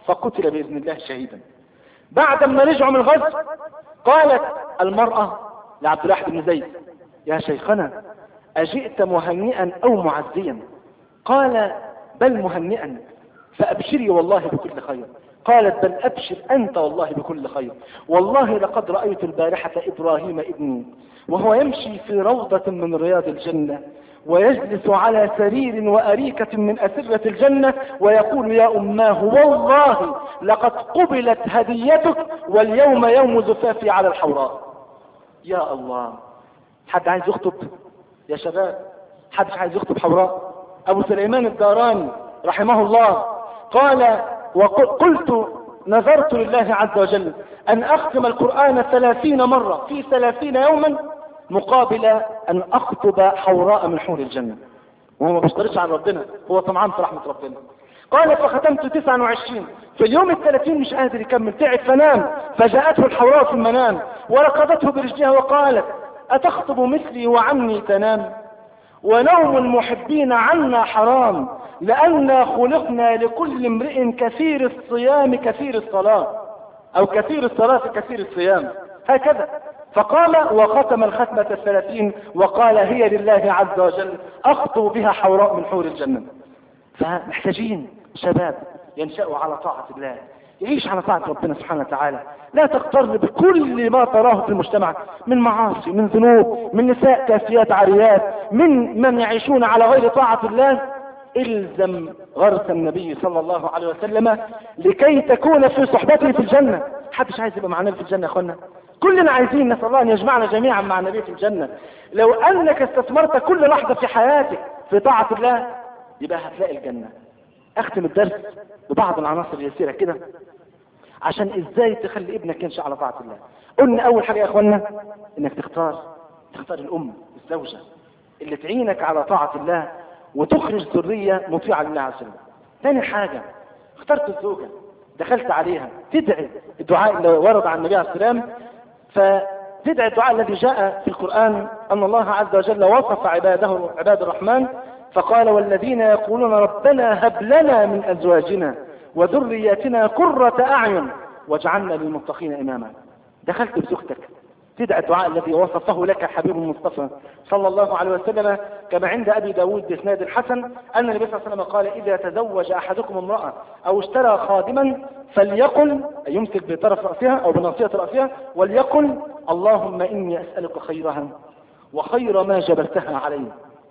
فقتل بإذن الله شهيدا بعد ما رجعوا من الغزو قالت المرأة لعبد الواحد بن زيد يا شيخنا أجئت مهنئا أو معزيا قال بل مهنئا فأبشري والله بكل خير قالت بل أبشر أنت والله بكل خير والله لقد رأيت البارحة إبراهيم ابني وهو يمشي في روضة من رياض الجنة ويجلس على سرير وأريكة من أسرة الجنة ويقول يا أماه والله لقد قبلت هديتك واليوم يوم زفافي على الحوراء يا الله حد عايز يخطب يا شباب حد عايز يخطب حوراء أبو سليمان الداراني رحمه الله قال وقلت نذرت لله عز وجل أن أختم القرآن ثلاثين مرة في ثلاثين يوما مقابل أن أخطب حوراء من حور الجنة وهو ما بيشترطش عن ربنا هو طمعان في رحمة ربنا قال فختمت 29 في اليوم الثلاثين مش قادر يكمل تعب فنام فجاءته الحوراء في المنام ورقدته برجلها وقالت أتخطب مثلي وعني تنام ونوم المحبين عنا حرام لأننا خلقنا لكل امرئ كثير الصيام كثير الصلاة أو كثير الصلاة كثير الصيام هكذا فقام وختم الختمة الثلاثين وقال هي لله عز وجل أخطو بها حوراء من حور الجنة فمحتاجين شباب ينشأوا على طاعة الله يعيش على طاعة ربنا سبحانه وتعالى لا تغتر بكل ما تراه في المجتمع من معاصي من ذنوب من نساء كاسيات عاريات من من يعيشون على غير طاعة الله الزم غرس النبي صلى الله عليه وسلم لكي تكون في صحبته في الجنة حدش عايز يبقى معنا في الجنة يا اخوانا كلنا عايزين نسأل الله ان يجمعنا جميعا مع النبي في الجنة لو انك استثمرت كل لحظة في حياتك في طاعة الله يبقى هتلاقي الجنة اختم الدرس ببعض العناصر اليسيرة كده عشان ازاي تخلي ابنك ينشأ على طاعة الله قلنا اول حاجة يا اخوانا انك تختار تختار الام الزوجة اللي تعينك على طاعة الله وتخرج ذرية مطيعة لله عز وجل ثاني حاجة اخترت الزوجة دخلت عليها تدعي الدعاء اللي ورد عن النبي عليه السلام فتدعي الدعاء الذي جاء في القرآن أن الله عز وجل وصف عباده عباد الرحمن فقال والذين يقولون ربنا هب لنا من أزواجنا وذرياتنا قرة أعين واجعلنا للمتقين إماما دخلت بزوجتك تدعى الدعاء الذي وصفه لك حبيب المصطفى صلى الله عليه وسلم كما عند أبي داود بإسناد الحسن أن النبي صلى الله عليه وسلم قال إذا تزوج أحدكم امرأة أو اشترى خادما فليقل يمسك بطرف رأسها أو بناصية رأسها وليقل اللهم إني أسألك خيرها وخير ما جبلتها عليه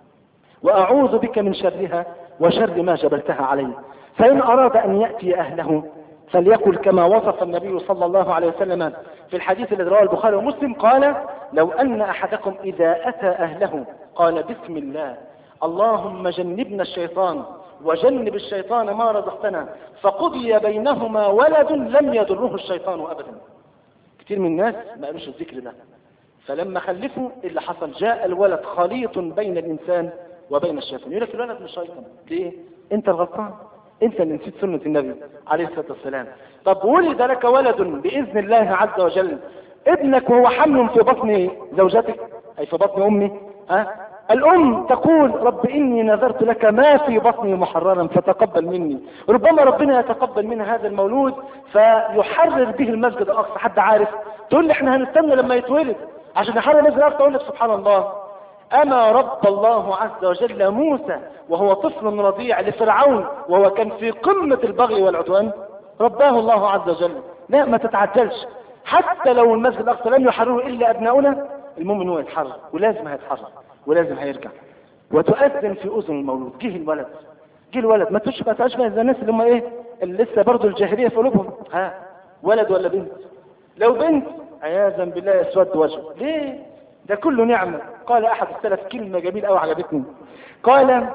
وأعوذ بك من شرها وشر ما جبلتها عليه فإن أراد أن يأتي أهله فليقل كما وصف النبي صلى الله عليه وسلم في الحديث الذي رواه البخاري ومسلم قال لو أن أحدكم إذا أتى أهله قال بسم الله اللهم جنبنا الشيطان وجنب الشيطان ما رزقتنا فقضي بينهما ولد لم يضره الشيطان أبدا كثير من الناس ما قالوش الذكر ده فلما خلفوا اللي حصل جاء الولد خليط بين الإنسان وبين الشيطان يقول لك الولد مش شيطان ليه انت الغلطان انت اللي نسيت سنة النبي عليه الصلاة والسلام طب ولد لك ولد بإذن الله عز وجل ابنك وهو حمل في بطن زوجتك أي في بطن أمي ها الأم تقول رب إني نذرت لك ما في بطني محررا فتقبل مني ربما ربنا يتقبل منها هذا المولود فيحرر به المسجد الأقصى حد عارف تقول لي احنا هنستنى لما يتولد عشان يحرر المسجد الأقصى أقول لك سبحان الله أما رب الله عز وجل موسى وهو طفل رضيع لفرعون وهو كان في قمة البغي والعدوان رباه الله عز وجل لا ما تتعجلش حتى لو المسجد الأقصى لم يحرره إلا أبناؤنا المهم أنه يتحرر ولازم هيتحرر ولازم هيرجع وتؤذن في أذن المولود جه الولد جه الولد ما تشبه تشبه زي الناس اللي هم ايه اللي لسه برضه الجاهليه في قلوبهم ها ولد ولا بنت لو بنت عياذا بالله يسود وجهه ليه ده كله نعمه قال احد السلف كلمه جميله قوي عجبتني قال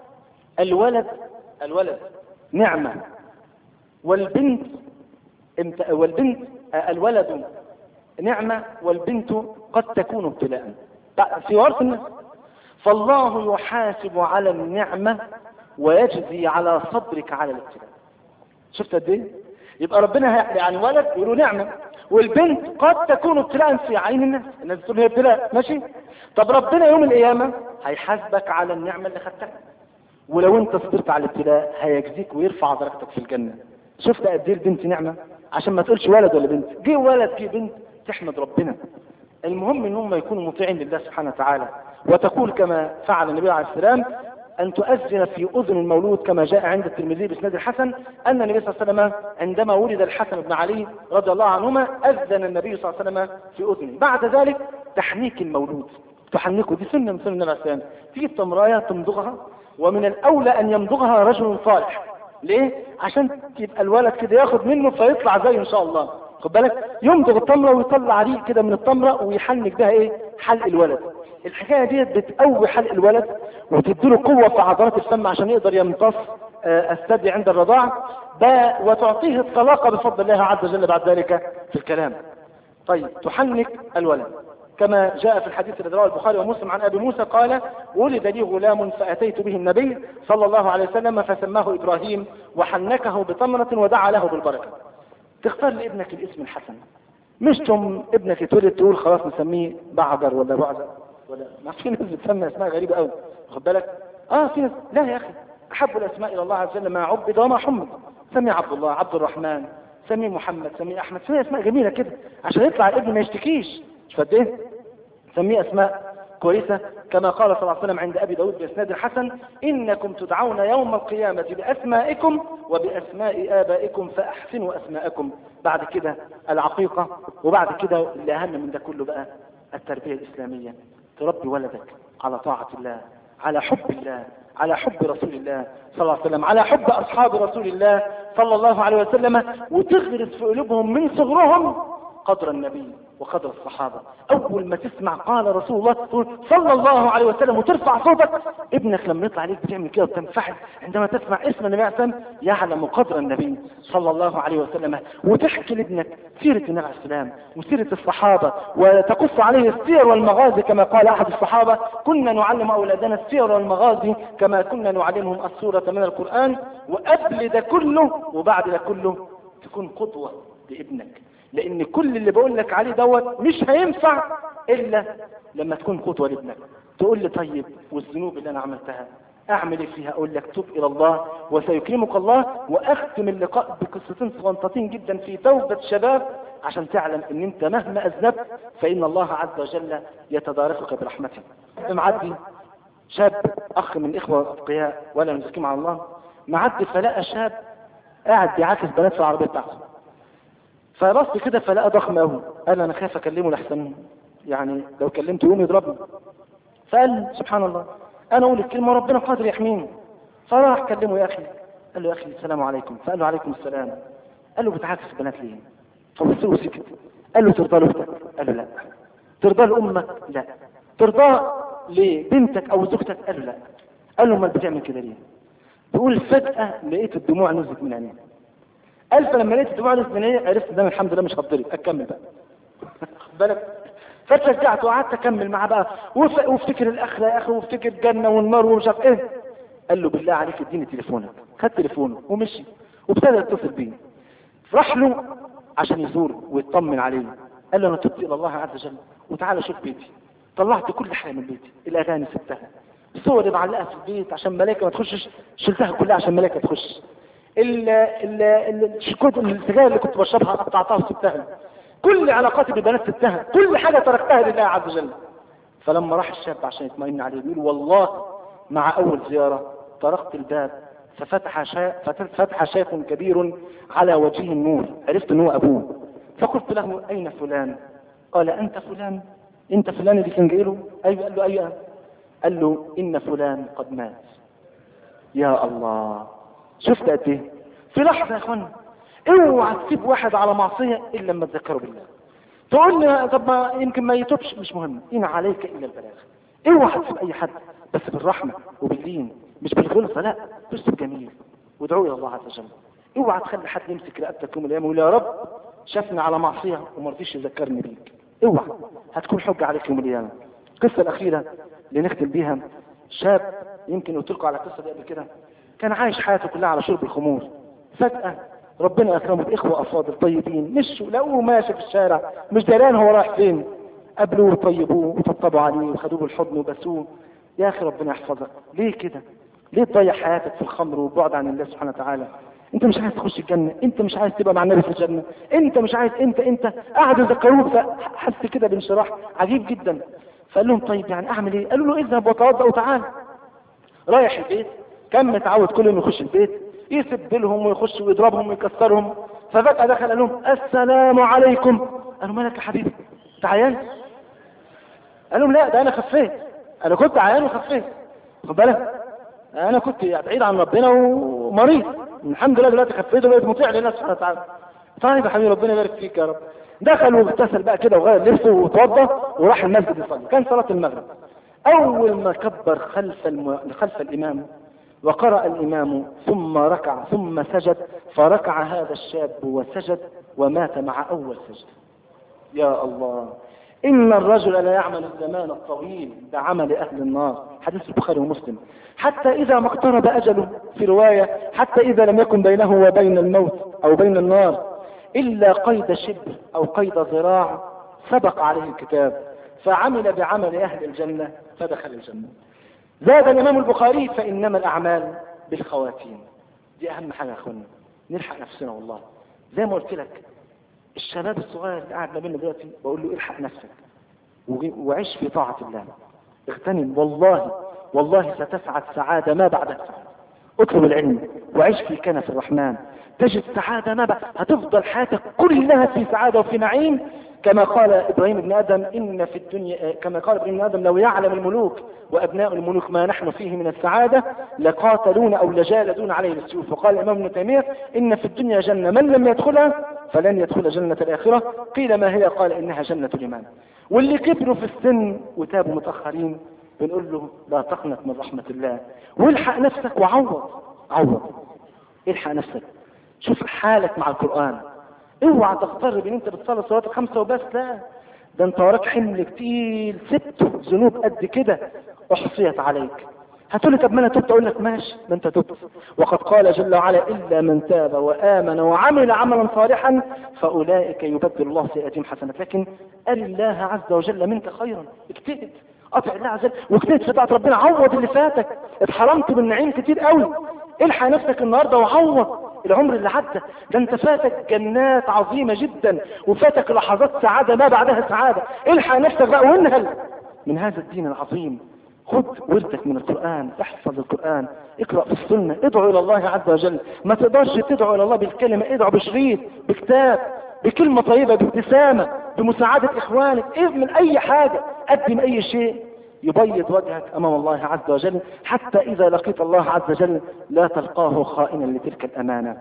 الولد الولد نعمه والبنت امت... والبنت الولد نعمه والبنت قد تكون ابتلاء في ورث الناس فالله يحاسب على النعمة ويجزي على صبرك على الابتلاء شفت قد ايه يبقى ربنا يعني ولد يقولوا نعمة والبنت قد تكون ابتلاء في عين الناس الناس تقول هي ابتلاء ماشي طب ربنا يوم القيامة هيحاسبك على النعمة اللي خدتها ولو انت صبرت على الابتلاء هيجزيك ويرفع درجتك في الجنة شفت قد ايه البنت نعمه عشان ما تقولش ولد ولا بنت جه ولد جه بنت تحمد ربنا المهم ان هم يكونوا مطيعين لله سبحانه وتعالى وتقول كما فعل النبي عليه السلام أن تؤذن في أذن المولود كما جاء عند الترمذي بإسناد الحسن أن النبي صلى الله عليه وسلم عندما ولد الحسن بن علي رضي الله عنهما أذن النبي صلى الله عليه وسلم في أذنه بعد ذلك تحنيك المولود تحنكه دي سنة من سنة النبي عليه السلام تجيب تمراية تمضغها ومن الأولى أن يمضغها رجل صالح ليه؟ عشان يبقى الولد كده ياخد منه فيطلع زيه إن شاء الله خد بالك يمضغ التمرة ويطلع ريق كده من التمرة ويحنك بها ايه حلق الولد الحكاية ديت بتقوي حلق الولد وتديله قوة في عضلات الفم عشان يقدر يمتص آه، الثدي عند الرضاع ده وتعطيه الطلاقة بفضل الله عز وجل بعد ذلك في الكلام طيب تحنك الولد كما جاء في الحديث الذي رواه البخاري ومسلم عن ابي موسى قال ولد لي غلام فاتيت به النبي صلى الله عليه وسلم فسماه ابراهيم وحنكه بتمرة ودعا له بالبركة تختار لابنك الاسم الحسن مش تم ابنك يتولد تقول خلاص نسميه بعجر ولا بعجر ولا ما في ناس بتسمي اسماء غريبه قوي واخد بالك اه في ناس لا يا اخي احب الاسماء الى الله عز وجل ما عبد وما حمد سمي عبد الله عبد الرحمن سمي محمد سمي احمد سمي اسماء جميله كده عشان يطلع الابن ما يشتكيش مش فاهم ايه سميه اسماء كويسة كما قال صلى الله عليه وسلم عند أبي داود بإسناد الحسن إنكم تدعون يوم القيامة بأسمائكم وبأسماء آبائكم فأحسنوا أسماءكم بعد كده العقيقة وبعد كده اللي أهم من ده كله بقى التربية الإسلامية تربي ولدك على طاعة الله على حب الله على حب رسول الله صلى الله عليه وسلم على حب أصحاب رسول الله صلى الله عليه وسلم وتغرس في قلوبهم من صغرهم قدر النبي وقدر الصحابة أول ما تسمع قال رسول الله تقول صلى الله عليه وسلم وترفع صوتك ابنك لما يطلع عليك بتعمل كده وتنفعل عندما تسمع اسم النبي عليه السلام يعلم قدر النبي صلى الله عليه وسلم وتحكي لابنك سيرة النبي عليه السلام وسيرة الصحابة وتقص عليه السير والمغازي كما قال أحد الصحابة كنا نعلم أولادنا السير والمغازي كما كنا نعلمهم السورة من القرآن وقبل ده كله وبعد ده كله تكون قدوة لابنك لان كل اللي بقول لك عليه دوت مش هينفع الا لما تكون قدوه لابنك تقول لي طيب والذنوب اللي انا عملتها اعمل ايه فيها اقول لك تب الى الله وسيكرمك الله واختم اللقاء بقصتين صغنطتين جدا في توبه شباب عشان تعلم ان انت مهما اذنبت فان الله عز وجل يتداركك برحمته معدي شاب اخ من اخوه اتقياء ولا نزكيهم على الله معدي فلقى شاب قاعد بيعاكس بنات في العربيه بتاعته فبص كده فلقى ضخم قوي قال انا خايف اكلمه لحسن يعني لو كلمته يقوم يضربني فقال سبحان الله انا اقول الكلمه وربنا قادر يحميني فراح كلمه يا اخي قال له يا اخي السلام عليكم فقال له عليكم السلام قال له بتعاكس البنات ليه فبص له وسكت قال له ترضى لاختك قال له لا ترضى لامك لا ترضى لبنتك او زوجتك قال له لا قال له امال بتعمل كده ليه بيقول فجاه لقيت الدموع نزلت من عينيه قال فلما لقيت الدموع نزلت من عينيه عرفت ده الحمد لله مش هتضرب اكمل بقى خد بالك فتشجعت وقعدت اكمل معاه بقى وف- وافتكر الاخره يا اخي وافتكر الجنه والنار ومش عارف ايه قال له بالله عليك اديني تليفونك خد تليفونه ومشي وابتدى يتصل بيه راح له عشان يزوره ويطمن عليه قال له انا تبت الى الله عز وجل وتعالى شوف بيتي طلعت كل حاجه من بيتي الاغاني سبتها الصور اللي معلقها في البيت عشان ملائكه ما تخشش شلتها كلها عشان ملائكه تخش ال ال ال- الشكوت السجاير اللي كنت بشربها قطعتها وسبتها كل علاقاتي بالبنات سبتها كل حاجه تركتها لله عز وجل فلما راح الشاب عشان يطمئن عليه بيقول والله مع اول زياره طرقت الباب ففتح شا... فتح شيخ كبير على وجهه النور عرفت ان هو ابوه فقلت له اين فلان قال انت فلان انت فلان اللي كان جاي له ايوه قال له ايوه قال له ان فلان قد مات يا الله شفت قد ايه في لحظه يا اخوانا اوعى تسيب واحد على معصيه الا لما تذكره بالله تقول لي طب ما يمكن ما يتوبش مش مهم ان عليك الا البلاغ اوعى تسيب اي حد بس بالرحمه وباللين مش بالغلظه لا باسلوب جميل وادعوا الى الله عز وجل اوعى تخلي حد يمسك رقبتك يوم القيامه ويقول يا رب شافني على معصيه وما رضيش يذكرني بيك اوعى هتكون حجه عليك يوم القيامه القصه الاخيره اللي نختم بيها شاب يمكن قلت لكم على القصه دي قبل كده كان عايش حياته كلها على شرب الخمور فجاه ربنا اكرمه باخوه افاضل طيبين مشوا لقوه ماشي في الشارع مش دران هو رايح فين قابلوه وطيبوه وطبطبوا عليه وخدوه بالحضن وبسوه يا اخي ربنا يحفظك ليه كده ليه تضيع حياتك في الخمر والبعد عن الله سبحانه وتعالى انت مش عايز تخش الجنة انت مش عايز تبقى مع النبي في الجنة انت مش عايز انت انت قعدوا يذكروه فحس كده بانشراح عجيب جدا فقال لهم طيب يعني اعمل ايه قالوا له اذهب وتوضا وتعال رايح البيت كان متعود كل يوم يخش البيت يسب لهم ويخش ويضربهم ويكسرهم ففجأة دخل قال لهم السلام عليكم قالوا مالك يا حبيبي انت عيان قال لهم لا ده انا خفيت انا كنت عيان وخفيت خد بالك انا كنت بعيد عن ربنا ومريض الحمد لله دلوقتي خفيت وبقيت مطيع لله سبحانه وتعالى طيب يا حبيبي ربنا يبارك فيك يا رب دخل واغتسل بقى كده وغير لبسه وتوضا وراح المسجد يصلي كان صلاه المغرب اول ما كبر خلف الم... خلف الامام وقرأ الإمام ثم ركع ثم سجد فركع هذا الشاب وسجد ومات مع أول سجد يا الله إن الرجل لا يعمل الزمان الطويل بعمل أهل النار حديث البخاري ومسلم حتى إذا ما اقترب أجله في رواية حتى إذا لم يكن بينه وبين الموت أو بين النار إلا قيد شبر أو قيد ذراع سبق عليه الكتاب فعمل بعمل أهل الجنة فدخل الجنة زاد الإمام البخاري فإنما الأعمال بالخواتيم دي أهم حاجة يا أخوانا نلحق نفسنا والله زي ما قلت لك الشباب الصغير اللي قاعد ما بيننا دلوقتي بقول له الحق نفسك وعيش في طاعة الله اغتنم والله والله ستسعد سعادة ما بعد السعادة اطلب العلم وعيش في كنف الرحمن تجد سعادة ما بعد هتفضل حياتك كلها في سعادة وفي نعيم كما قال إبراهيم بن آدم إن في الدنيا كما قال إبراهيم بن آدم لو يعلم الملوك وأبناء الملوك ما نحن فيه من السعادة لقاتلون أو لجالدون عليه بالسيوف وقال الإمام ابن تيمية إن في الدنيا جنة من لم يدخلها فلن يدخل جنة الآخرة قيل ما هي قال إنها جنة الإيمان واللي كبروا في السن وتابوا متأخرين بنقول له لا تقنط من رحمة الله والحق نفسك وعوض عوض الحق نفسك شوف حالك مع القرآن اوعى تغتر بان انت بتصلي الصلاه الخمسه وبس لا ده انت وراك حمل كتير ست ذنوب قد كده احصيت عليك هتقول لي طب ما انا تبت اقول لك ماشي ما انت تبت وقد قال جل وعلا الا من تاب وامن وعمل عملا صالحا فاولئك يبدل الله سيئاتهم حسنات لكن اري الله عز وجل منك خيرا اجتهد اطع الله عز وجل واجتهد في طاعه ربنا عوض اللي فاتك اتحرمت من نعيم كتير قوي الحق نفسك النهارده وعوض العمر اللي عدى ده انت فاتك جنات عظيمة جدا وفاتك لحظات سعادة ما بعدها سعادة الحق نفسك بقى وانهل من هذا الدين العظيم خد وردك من القرآن احفظ القرآن اقرأ في السنة ادعو الى الله عز وجل ما تقدرش تدعو الى الله بالكلمة ادعو بشريط بكتاب بكلمة طيبة بابتسامة بمساعدة اخوانك من اي حاجة قدم اي شيء يبيض وجهك امام الله عز وجل حتى اذا لقيت الله عز وجل لا تلقاه خائنا لتلك الامانة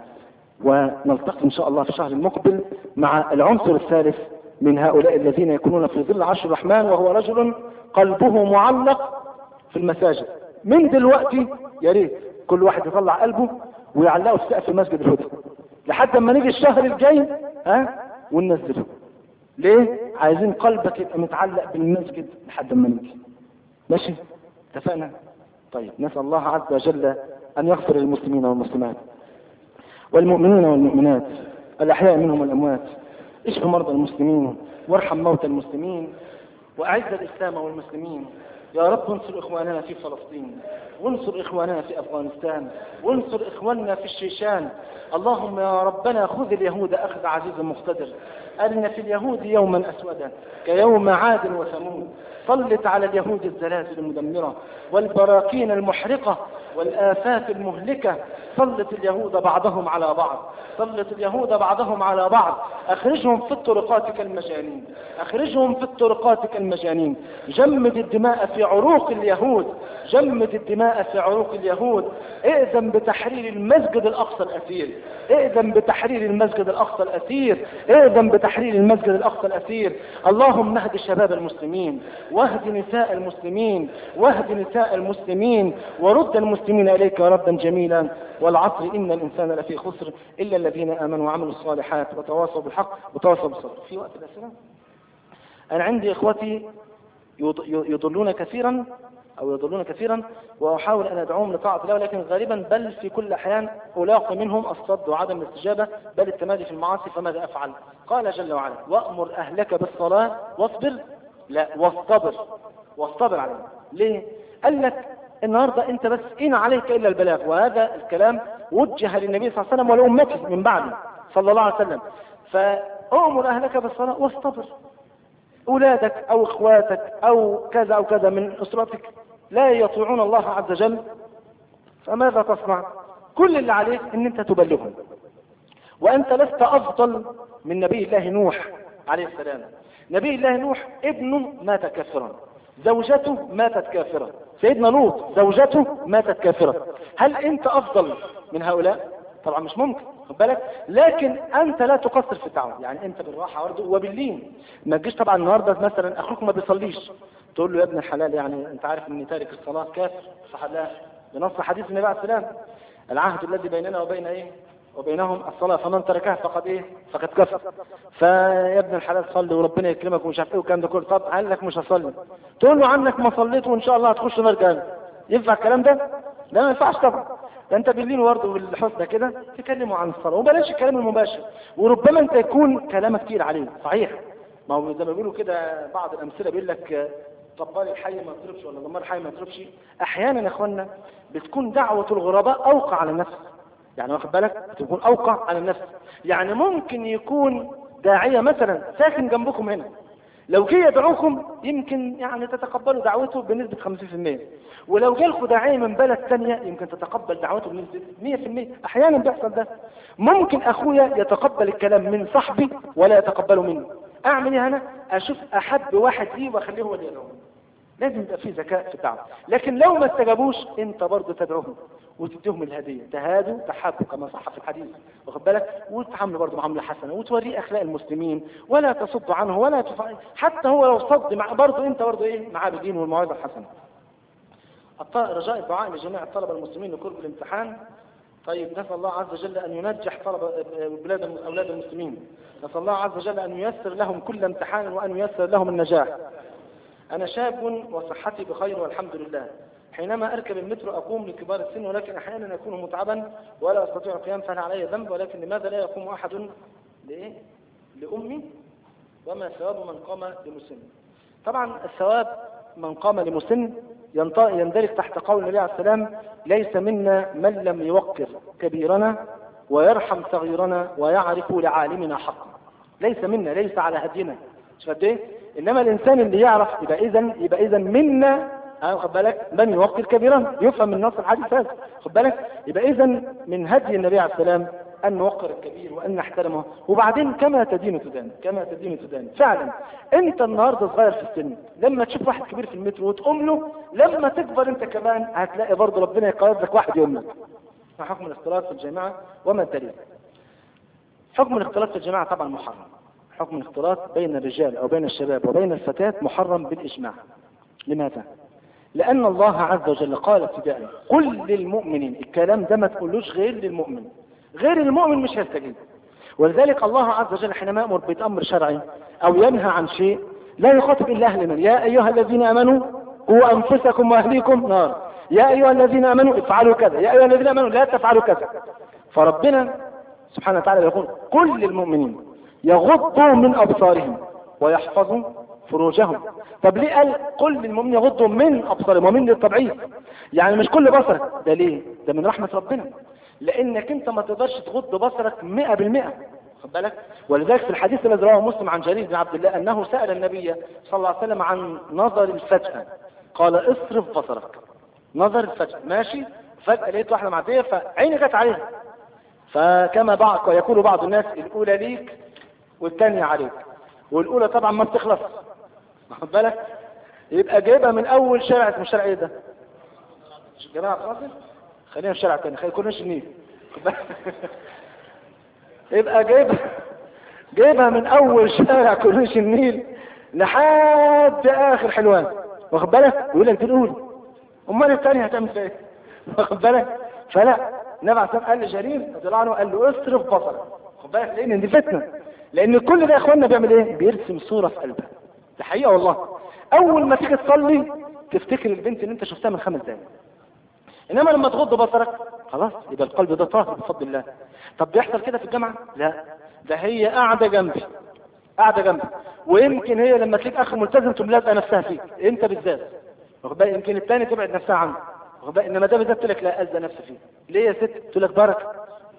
ونلتقي ان شاء الله في الشهر المقبل مع العنصر الثالث من هؤلاء الذين يكونون في ظل عرش الرحمن وهو رجل قلبه معلق في المساجد من دلوقتي يا ريت كل واحد يطلع قلبه ويعلقه في سقف مسجد الهدى لحد ما نيجي الشهر الجاي ها وننزله ليه عايزين قلبك يبقى متعلق بالمسجد لحد ما نيجي ماشي اتفقنا طيب نسأل الله عز وجل أن يغفر للمسلمين والمسلمات والمؤمنين والمؤمنات الأحياء منهم والأموات اشف مرضى المسلمين وارحم موتى المسلمين وأعز الإسلام والمسلمين يا رب انصر إخواننا في فلسطين وانصر إخواننا في أفغانستان وانصر إخواننا في الشيشان اللهم يا ربنا خذ اليهود أخذ عزيز مقتدر أرنا في اليهود يوما أسودا كيوم عاد وثمود سلط على اليهود الزلازل المدمرة والبراكين المحرقة والآفات المهلكة سلط اليهود بعضهم على بعض سلط اليهود بعضهم على بعض أخرجهم في الطرقات كالمجانين أخرجهم في الطرقات كالمجانين جمد الدماء في عروق اليهود جمد الدماء في عروق اليهود ائذن بتحرير المسجد الأقصى الأثير ائذن بتحرير المسجد الأقصى الأثير ائذن بتحرير المسجد الأقصى الأثير اللهم اهد شباب المسلمين واهد نساء المسلمين واهد نساء المسلمين ورد المسلمين إليك ردا جميلا والعصر إن الإنسان لفي خسر إلا الذين آمنوا وعملوا الصالحات وتواصوا بالحق وتواصوا بالصبر في وقت الأسئلة أنا عندي إخوتي يضلون كثيرا أو يضلون كثيرا وأحاول أن أدعوهم لطاعة الله لكن غالبا بل في كل أحيان ألاقي منهم الصد وعدم الاستجابة بل التمادي في المعاصي فماذا أفعل قال جل وعلا وأمر أهلك بالصلاة واصبر لا واصطبر واصطبر عليه ليه قال لك النهاردة انت بس إن عليك إلا البلاغ وهذا الكلام وجه للنبي صلى الله عليه وسلم ولأمته من بعده صلى الله عليه وسلم فأمر أهلك بالصلاة واصطبر أولادك أو إخواتك أو كذا أو كذا من أسرتك لا يطيعون الله عز وجل فماذا تصنع كل اللي عليك ان انت تبلغهم وانت لست افضل من نبي الله نوح عليه السلام نبي الله نوح ابنه مات كافرا زوجته ماتت كافرة سيدنا لوط زوجته ماتت كافرة هل انت افضل من هؤلاء طبعا مش ممكن خد بالك لكن انت لا تقصر في الدعوه يعني انت بالراحه برضه وباللين ما تجيش طبعا النهارده مثلا اخوك ما بيصليش تقول له يا ابن الحلال يعني انت عارف ان تارك الصلاه كافر صح لا بنص حديث النبي عليه السلام العهد الذي بيننا وبين ايه وبينهم الصلاة فمن تركها فقد ايه فقد كفر فيا ابن الحلال صلي وربنا يكرمك ومش عارف ايه والكلام ده كله طب قال لك مش هصلي تقول له عنك ما صليت وان شاء الله هتخش نار جهنم ينفع الكلام ده؟ لا ما ينفعش طبعا ده انت باللين برضه بالحسنى كده تكلموا عن الصلاة وبلاش الكلام المباشر وربما انت يكون كلامك كتير عليه صحيح ما هو زي ما بيقولوا كده بعض الامثله بيقول لك طبال الحي ما يضربش ولا دمار الحي ما يضربش احيانا يا اخوانا بتكون دعوه الغرباء اوقع على النفس يعني واخد بالك بتكون اوقع على النفس يعني ممكن يكون داعيه مثلا ساكن جنبكم هنا لو جه يدعوكم يمكن يعني تتقبلوا دعوته بنسبة 50% ولو جالكم داعية من بلد ثانية يمكن تتقبل دعوته بنسبة 100% أحيانا بيحصل ده ممكن أخويا يتقبل الكلام من صاحبي ولا يتقبله مني أعمل إيه أنا أشوف أحب واحد لي وأخليه هو اللي يدعوه لازم يبقى في ذكاء في الدعوة لكن لو ما استجابوش انت برضه تدعوهم وتديهم الهدية تهادوا تحابوا كما صح في الحديث واخد بالك وتعاملوا برضه معاملة حسنة وتوريه أخلاق المسلمين ولا تصد عنه ولا تفعل حتى هو لو صد مع برضه انت برضه ايه معاه بدين والموعظة الحسنة رجاء الدعاء لجميع الطلبة المسلمين لقرب الامتحان طيب نسأل الله عز وجل أن ينجح طلبة بلاد أولاد المسلمين نسأل الله عز وجل أن ييسر لهم كل امتحان وأن ييسر لهم النجاح أنا شاب وصحتي بخير والحمد لله حينما أركب المترو أقوم لكبار السن ولكن أحيانا أكون متعبا ولا أستطيع القيام فهل علي ذنب ولكن لماذا لا يقوم أحد لإيه؟ لأمي وما ثواب من قام لمسن طبعا الثواب من قام لمسن يندرج تحت قول النبي عليه السلام ليس منا من لم يوقر كبيرنا ويرحم صغيرنا ويعرف لعالمنا حقا ليس منا ليس على هدينا مش قد ايه انما الانسان اللي يعرف يبقى اذا يبقى اذا منا خد بالك من يوقر كبيرا يفهم من نص الحديث هذا خد بالك يبقى اذا من هدي النبي عليه السلام ان نوقر الكبير وان نحترمه وبعدين كما تدين تدان كما تدين تدان فعلا انت النهارده صغير في السن لما تشوف واحد كبير في المترو وتقوم له لما تكبر انت كمان هتلاقي برضه ربنا يقرب لك واحد يوم لك حكم الاختلاط في الجماعه وما تليه حكم الاختلاط في الجماعه طبعا محرم حكم الاختلاط بين الرجال أو بين الشباب وبين الفتاة محرم بالإجماع لماذا؟ لأن الله عز وجل قال ابتداء قل للمؤمنين الكلام ده ما تقولوش غير للمؤمن غير المؤمن مش هيستجيب ولذلك الله عز وجل حينما يأمر بأمر شرعي أو ينهى عن شيء لا يخاطب إلا أهل من يا أيها الذين آمنوا قوا أنفسكم وأهليكم نار يا أيها الذين آمنوا افعلوا كذا يا أيها الذين آمنوا لا تفعلوا كذا فربنا سبحانه وتعالى يقول قل للمؤمنين يغضوا من أبصارهم ويحفظوا فروجهم طب ليه قال قل للمؤمنين يغضوا من أبصارهم ومن للتبعيض يعني مش كل بصرك ده ليه ده من رحمة ربنا لأنك أنت ما تقدرش تغض بصرك مئة بالمئة خد بالك ولذلك في الحديث الذي رواه مسلم عن جرير بن عبد الله أنه سأل النبي صلى الله عليه وسلم عن نظر الفجأة قال اصرف بصرك نظر الفجأة ماشي فجأة لقيت واحدة معدية فعيني جت عليها فكما بعض ويقول بعض الناس الأولى ليك والثانية عليك والأولى طبعا ما بتخلص واخد بالك يبقى جايبها من أول شارع اسمه شارع إيه ده؟ جماعة فاصل خلينا في شارع تاني خلينا كورنيش النيل يبقى جايبها جايبها من أول شارع كورنيش النيل لحد آخر حلوان واخد بالك يقول لك دي الأولى أمال الثانية هتعمل فيها إيه؟ واخد بالك فلا النبي عليه قال لجرير رضي الله عنه قال له اصرف بصرك خد بالك لأن دي فتنة لان كل ده يا اخوانا بيعمل ايه بيرسم صورة في قلبها دي حقيقة والله اول ما تيجي تصلي تفتكر البنت اللي انت شفتها من خمس دقايق انما لما تغض بصرك خلاص يبقى القلب ده طاهر بفضل الله طب بيحصل كده في الجامعة لا ده هي قاعدة جنبي قاعدة جنبي ويمكن هي لما تلاقيك اخ ملتزم تقوم لازقه نفسها فيك انت بالذات واخد بالك يمكن الثاني تبعد نفسها عنك واخد بالك؟ انما ده بالذات تقول لك لا أذى نفسي فيه ليه يا ست تقول لك بركة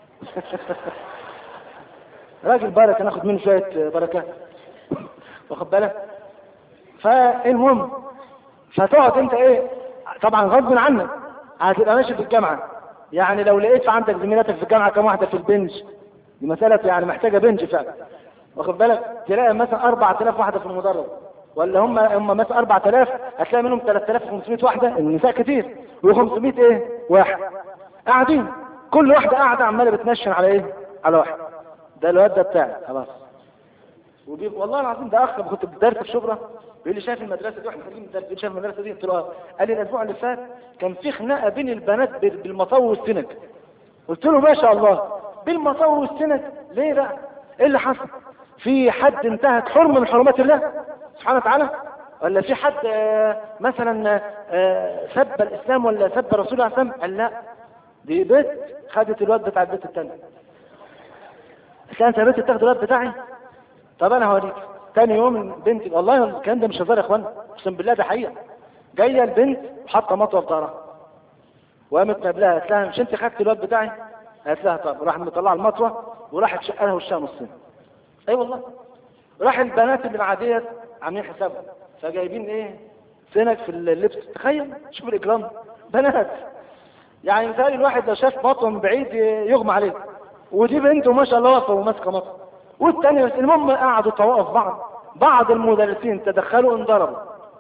راجل بركة ناخد منه شوية بركات واخد بالك فالمهم فتقعد انت ايه طبعا غصب عنك هتبقى ماشي في الجامعة يعني لو لقيت عندك زميلاتك في الجامعة كم واحدة في البنج دي مسألة يعني محتاجة بنج فعلا واخد بالك تلاقي مثلا 4000 واحدة في المدرج ولا هم هم مثلا 4000 هتلاقي منهم 3500 واحدة النساء كتير و500 ايه واحد قاعدين كل واحدة قاعدة عمالة بتنشن على ايه على واحد ده الواد ده بتاعي خلاص وبي... والله العظيم ده اخ كنت بدرس في شبرا بيقول لي شايف المدرسه دي واحنا خارجين من الدرس شايف المدرسه دي قلت له اه قال لي الاسبوع اللي فات كان في خناقه بين البنات بال- بالمطو والسنج قلت له ما شاء الله بالمطو والسنج ليه بقى ايه اللي حصل في حد انتهك حرمه من حرمات الله سبحانه وتعالى ولا في حد آه، مثلا آه، سب الاسلام ولا سب رسول الله عليه وسلم قال لا دي بنت خدت الواد بتاع البيت التاني قلت لها انت يا بنت تاخد الواد بتاعي طب انا هوريك تاني يوم بنتي والله الكلام ده مش هزار يا اخوان اقسم بالله ده حقيقه جايه البنت حاطه مطوه في ظهرها وقامت قبلها قالت لها مش انت خدت الواد بتاعي؟ قالت لها طب راح مطلعه المطوه وراحت شقها وشها نصين اي والله راح البنات اللي مع ديت عاملين حسابهم فجايبين ايه سنك في اللبس تخيل شوف الاجرام بنات يعني مثال الواحد لو شاف مطوه من بعيد يغمى عليه ودي بنت وما شاء الله واقفه وماسكه مطوه والتانية بس المهم قعدوا طوائف بعض بعض المدرسين تدخلوا انضربوا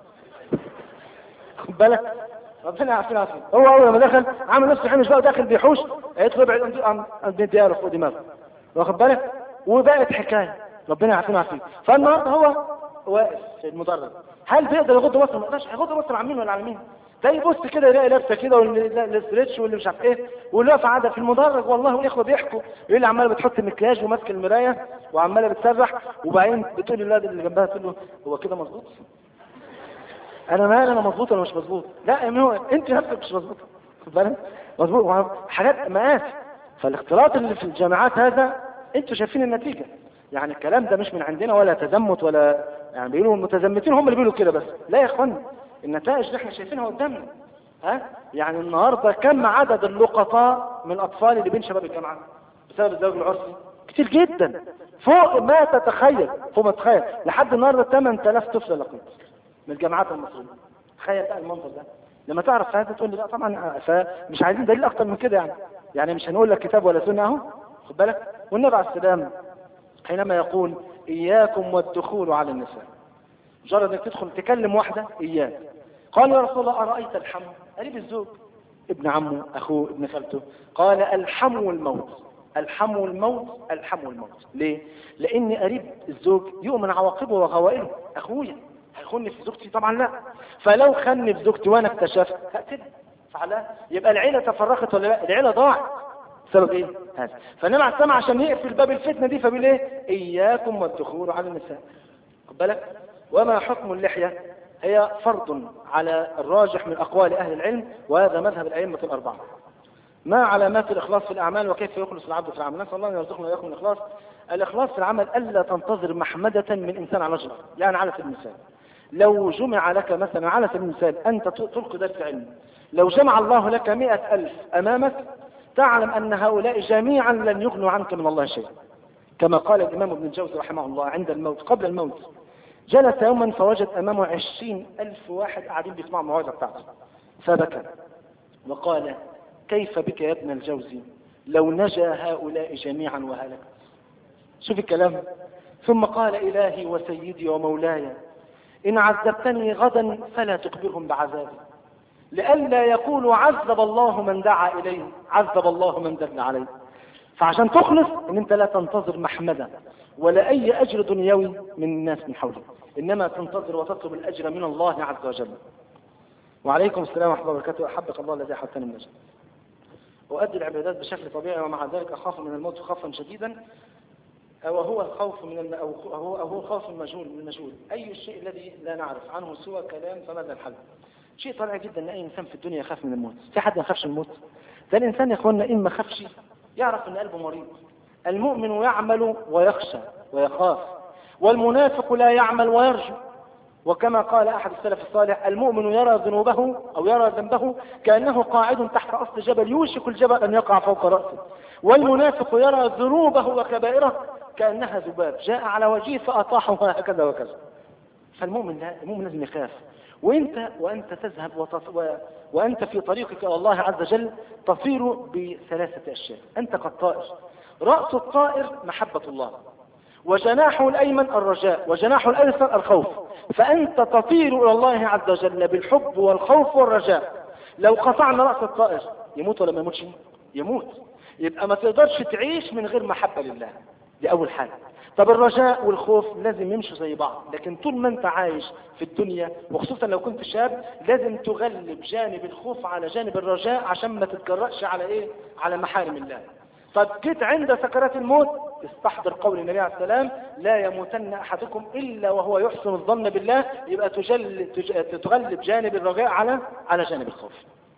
خد بالك ربنا يعافينا عافية هو اول ما دخل عامل نفسه حمش بقى داخل بيحوش يطلب بعيد عن عن عن دياره فوق دماغه واخد بالك وبقت حكايه ربنا يعافينا عافية فالنهارده هو واقف في المدرج هل بيقدر يغض بصره ما يقدرش هيغض بصره عن مين ولا عن مين ده يبص كده يلاقي لابسه كده والاسترتش واللي مش عارف ايه واللي واقفه قاعده في المدرج والله والاخوه بيحكوا يقول لي عماله بتحط المكياج وماسك المرايه وعماله بتسرح وبعدين بتقول للولاد اللي جنبها تقول له هو كده مظبوط؟ انا مال انا مظبوط ولا مش مظبوط؟ لا يا هو انت نفسك مش مظبوط خد بالك؟ مظبوط وعم- حاجات مقاس فالاختلاط اللي في الجامعات هذا انتوا شايفين النتيجه يعني الكلام ده مش من عندنا ولا تزمت ولا يعني بيقولوا المتزمتين هم اللي بيقولوا كده بس لا يا اخوانا النتائج اللي احنا شايفينها قدامنا ها يعني النهارده كم عدد اللقطاء من الاطفال اللي بين شباب الجامعه بسبب الزواج العرفي كتير جدا فوق ما تتخيل فوق ما تتخيل لحد النهارده 8000 طفل لقيت من الجامعات المصريه تخيل بقى المنظر ده لما تعرف هذا تقول لي لا طبعا فمش عايزين دليل اكتر من كده يعني يعني مش هنقول لك كتاب ولا سنه اهو خد بالك والنبي عليه السلام حينما يقول اياكم والدخول على النساء مجرد انك تدخل تكلم واحده اياك قال يا رسول الله ارايت الحم قريب الزوج ابن عمه اخوه ابن خالته قال الحم الموت الحم الموت الحم الموت ليه لان قريب الزوج يؤمن عواقبه وغوائله اخويا هيخوني في زوجتي طبعا لا فلو خني في زوجتي وانا اكتشفت هقتله فعلا يبقى العيله تفرقت ولا لا العيله ضاعت بسبب ايه هذا فالنبي عليه السلام عشان يقفل باب الفتنه دي فبيقول ايه اياكم والدخول على النساء خد بالك وما حكم اللحيه هي فرض على الراجح من اقوال اهل العلم وهذا مذهب الائمه الاربعه ما علامات الاخلاص في الاعمال وكيف يخلص العبد في العمل نسال الله ان يرزقنا واياكم الاخلاص الاخلاص في العمل الا تنتظر محمده من انسان على رجل يعني على سبيل المثال لو جمع لك مثلا على سبيل المثال انت تلقي درس علم لو جمع الله لك مئة ألف أمامك تعلم أن هؤلاء جميعا لن يغنوا عنك من الله شيئا كما قال الإمام ابن الجوزي رحمه الله عند الموت قبل الموت جلس يوما فوجد أمامه عشرين ألف واحد قاعدين بيسمعوا الموعظة بتاعته فبكى وقال كيف بك يا ابن الجوزي لو نجا هؤلاء جميعا وهلك شوف الكلام ثم قال إلهي وسيدي ومولاي إن عذبتني غدا فلا تخبرهم بعذابي لئلا يقولوا عذب الله من دعا إليه عذب الله من دل عليه فعشان تخلص ان انت لا تنتظر محمدا ولا اي اجر دنيوي من الناس من حولك انما تنتظر وتطلب الاجر من الله عز وجل وعليكم السلام ورحمه الله وبركاته احبك الله الذي احبتني من اجل أؤدي العبادات بشكل طبيعي ومع ذلك أخاف من الموت خوفا شديدا أو هو الخوف من الم... أو هو أو هو خوف المجهول من المجهول أي الشيء الذي لا نعرف عنه سوى كلام فماذا الحل؟ شيء طبيعي جدا ان اي انسان في الدنيا يخاف من الموت في حد ما يخافش من الموت ده الانسان يا اخوانا ان ما خافش يعرف ان قلبه مريض المؤمن يعمل ويخشى ويخاف والمنافق لا يعمل ويرجو وكما قال أحد السلف الصالح المؤمن يرى ذنوبه أو يرى ذنبه كأنه قاعد تحت أصل جبل يوشك الجبل أن يقع فوق رأسه والمنافق يرى ذنوبه وكبائره كأنها ذباب جاء على وجهه فأطاحها هكذا وكذا فالمؤمن لا المؤمن لازم يخاف وانت وانت تذهب وتص... و... وانت في طريقك الى الله عز وجل تطير بثلاثه اشياء انت كالطائر راس الطائر محبه الله وجناحه الايمن الرجاء وجناحه الايسر الخوف فانت تطير الى الله عز وجل بالحب والخوف والرجاء لو قطعنا راس الطائر يموت ولا ما يموتش يموت يبقى ما تقدرش تعيش من غير محبه لله دي اول حاجه طب الرجاء والخوف لازم يمشوا زي بعض لكن طول ما انت عايش في الدنيا وخصوصا لو كنت شاب لازم تغلب جانب الخوف على جانب الرجاء عشان ما تتجرأش على ايه على محارم الله طب جيت عند سكرات الموت استحضر قول النبي عليه السلام لا يموتن احدكم الا وهو يحسن الظن بالله يبقى تجل تج- تغلب جانب الرجاء على على جانب الخوف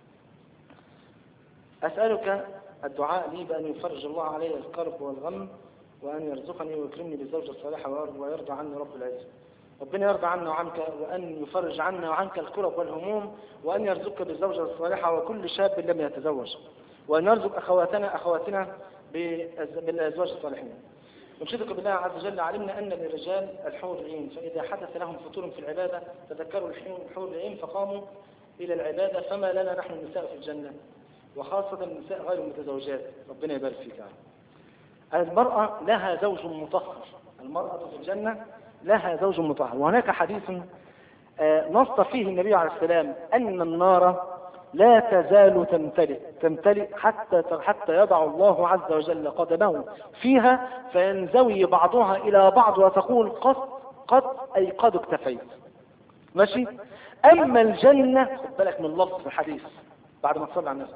اسالك الدعاء لي بان يفرج الله علي الكرب والغم وأن يرزقني ويكرمني بالزوجة الصالحة ويرضى عني رب العزة ربنا يرضى عنا وعنك وأن يفرج عنا وعنك الكرب والهموم وأن يرزقك بالزوجة الصالحة وكل شاب لم يتزوج وأن يرزق أخواتنا أخواتنا بالأز- بالأزواج الصالحين نشهدك بالله عز وجل علمنا أن للرجال الحور العين فإذا حدث لهم فتور في العبادة تذكروا الحين- الحور العين فقاموا إلى العبادة فما لنا نحن النساء في الجنة وخاصة النساء غير المتزوجات ربنا يبارك فيك يا رب المرأة لها زوج مطهر المرأة في الجنة لها زوج مطهر وهناك حديث آه، نص فيه النبي عليه السلام أن النار لا تزال تمتلئ تمتلئ حتى حتى يضع الله عز وجل قدمه فيها فينزوي بعضها إلى بعض وتقول قد قد أي قد اكتفيت ماشي أما الجنة خد بالك من لفظ الحديث بعد ما تصلي على النبي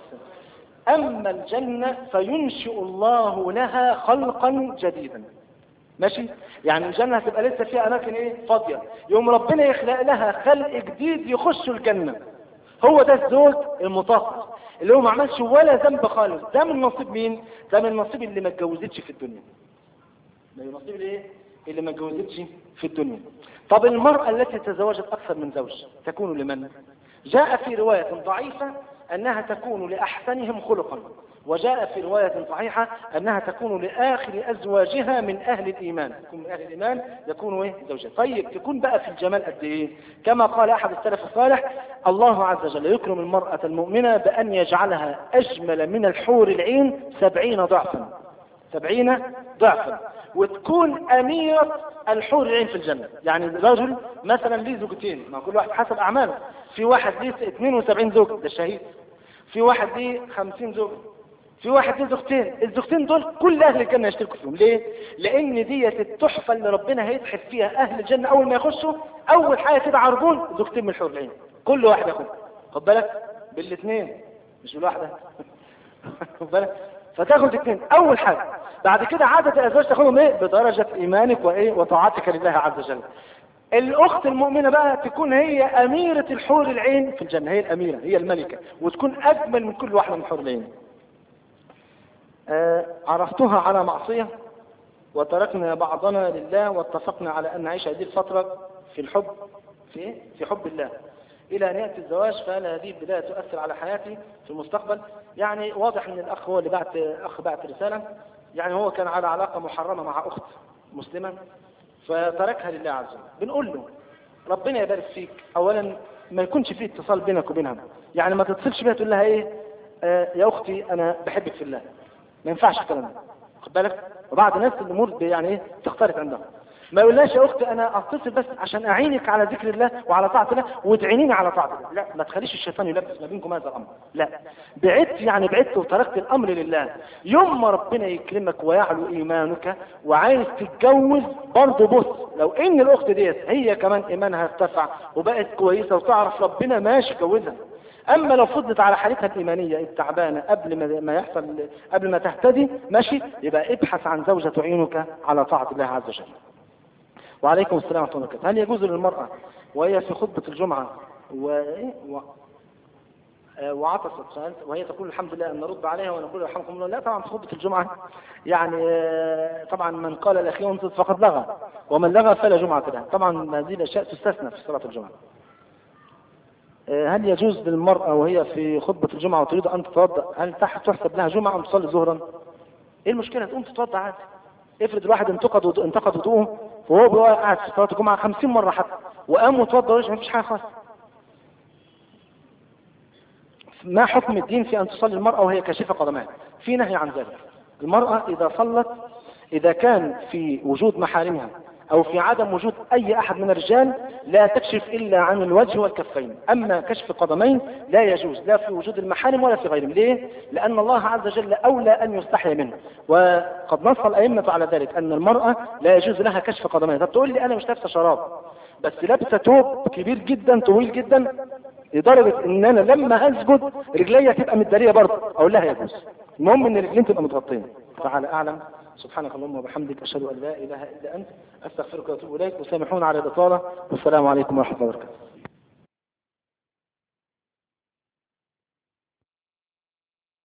أما الجنة فينشئ الله لها خلقا جديدا ماشي يعني الجنة هتبقى لسه فيها أماكن إيه فاضية يوم ربنا يخلق لها خلق جديد يخشوا الجنة هو ده الزوج المطهر اللي هو ما عملش ولا ذنب خالص ده من نصيب مين؟ ده من نصيب اللي ما اتجوزتش في الدنيا ده من نصيب الايه؟ اللي ما اتجوزتش في الدنيا طب المرأة التي تزوجت أكثر من زوج تكون لمن؟ جاء في رواية ضعيفة أنها تكون لأحسنهم خلقا وجاء في رواية صحيحة أنها تكون لآخر أزواجها من أهل الإيمان تكون من أهل الإيمان يكون إيه زوجها طيب تكون بقى في الجمال قد إيه كما قال أحد السلف الصالح الله عز وجل يكرم المرأة المؤمنة بأن يجعلها أجمل من الحور العين سبعين ضعفا سبعين ضعفا وتكون أميرة الحور العين في الجنة يعني رجل مثلا ليه زوجتين ما كل واحد حسب أعماله في واحد ليه 72 زوج ده الشهيد في واحد ليه 50 زوج في واحد ليه زوجتين الزوجتين دول كل اهل الجنه يشتركوا فيهم ليه لان ديت التحفه اللي ربنا هيتحف فيها اهل الجنه اول ما يخشوا اول حاجه كده عربون زوجتين من الحور العين كل واحد ياخد خد بالك بالاثنين مش بالواحده خد بالك فتاخد اثنين اول حاجه بعد كده عدد الازواج تاخدهم ايه بدرجه ايمانك وايه وطاعتك لله عز وجل الاخت المؤمنه بقى تكون هي اميره الحور العين في الجنه هي الاميره هي الملكه وتكون اجمل من كل واحده من حور العين آه، عرفتها على معصية وتركنا بعضنا لله واتفقنا على أن نعيش هذه الفترة في الحب في إيه؟ في حب الله إلى أن يأتي الزواج فهل هذه البداية تؤثر على حياتي في المستقبل يعني واضح أن الأخ هو اللي بعت أخ بعت رسالة يعني هو كان على علاقة محرمة مع أخت مسلمة فتركها لله عز وجل بنقول له ربنا يبارك فيك أولا ما يكونش فيه اتصال بينك وبينها يعني ما تتصلش بيها تقول لها إيه آه يا أختي أنا بحبك في الله ما ينفعش الكلام ده خد بالك وبعض الناس الامور ب- يعني ايه تختلط عندهم ما يقولهاش يا اختي انا اتصل بس عشان اعينك على ذكر الله وعلى طاعه الله وتعينيني على طاعه الله لا ما تخليش الشيطان يلبس ما بينكم هذا الامر لا بعدت يعني بعدت وتركت الامر لله يوم ما ربنا يكرمك ويعلو ايمانك وعايز تتجوز برضه بص لو ان الاخت ديت هي كمان ايمانها ارتفع وبقت كويسه وتعرف ربنا ماشي جوزها اما لو فضلت على حالتها الايمانيه التعبانه قبل ما ما يحصل قبل ما تهتدي ماشي يبقى ابحث عن زوجه تعينك على طاعه الله عز وجل. وعليكم السلام ورحمه الله وبركاته. هل يجوز للمراه وهي في خطبه الجمعه و... و... آه، وعطست سألت وهي تقول الحمد لله أن نرد عليها ونقول رحمكم الله لا طبعا في خطبة الجمعة يعني آه، طبعا من قال الأخي انصت فقد لغى ومن لغى فلا جمعة له طبعا هذه الأشياء تستثنى في صلاة الجمعة آه، هل يجوز للمرأة وهي في خطبة الجمعة وتريد أن تتوضأ هل تح- تحسب لها جمعة أم تصلي ظهرا؟ إيه المشكلة تقوم تتوضأ عادي افرض الواحد انتقد وضوء- انتقد وضوءه وهو بيقعد قاعد في صلاة الجمعة 50 مرة حتى وقام وتوضأ ويش مفيش حاجة خالص ما حكم الدين في أن تصلي المرأة وهي كاشفة قدمها في نهي عن ذلك المرأة إذا صلت إذا كان في وجود محارمها أو في عدم وجود أي أحد من الرجال لا تكشف إلا عن الوجه والكفين أما كشف قدمين لا يجوز لا في وجود المحارم ولا في غيرهم ليه؟ لأن الله عز وجل أولى أن يستحي منه وقد نص الأئمة على ذلك أن المرأة لا يجوز لها كشف قدمين طب تقول لي أنا مش لابسة شراب بس لابسة توب كبير جدا طويل جدا لدرجة ان انا لما اسجد رجليا تبقى متدارية برضه اقول لها يجوز المهم ان رجلين تبقى متغطية تعالى اعلم سبحانك اللهم وبحمدك اشهد ان لا اله الا انت استغفرك واتوب اليك وسامحونا على الاطالة والسلام عليكم ورحمة الله وبركاته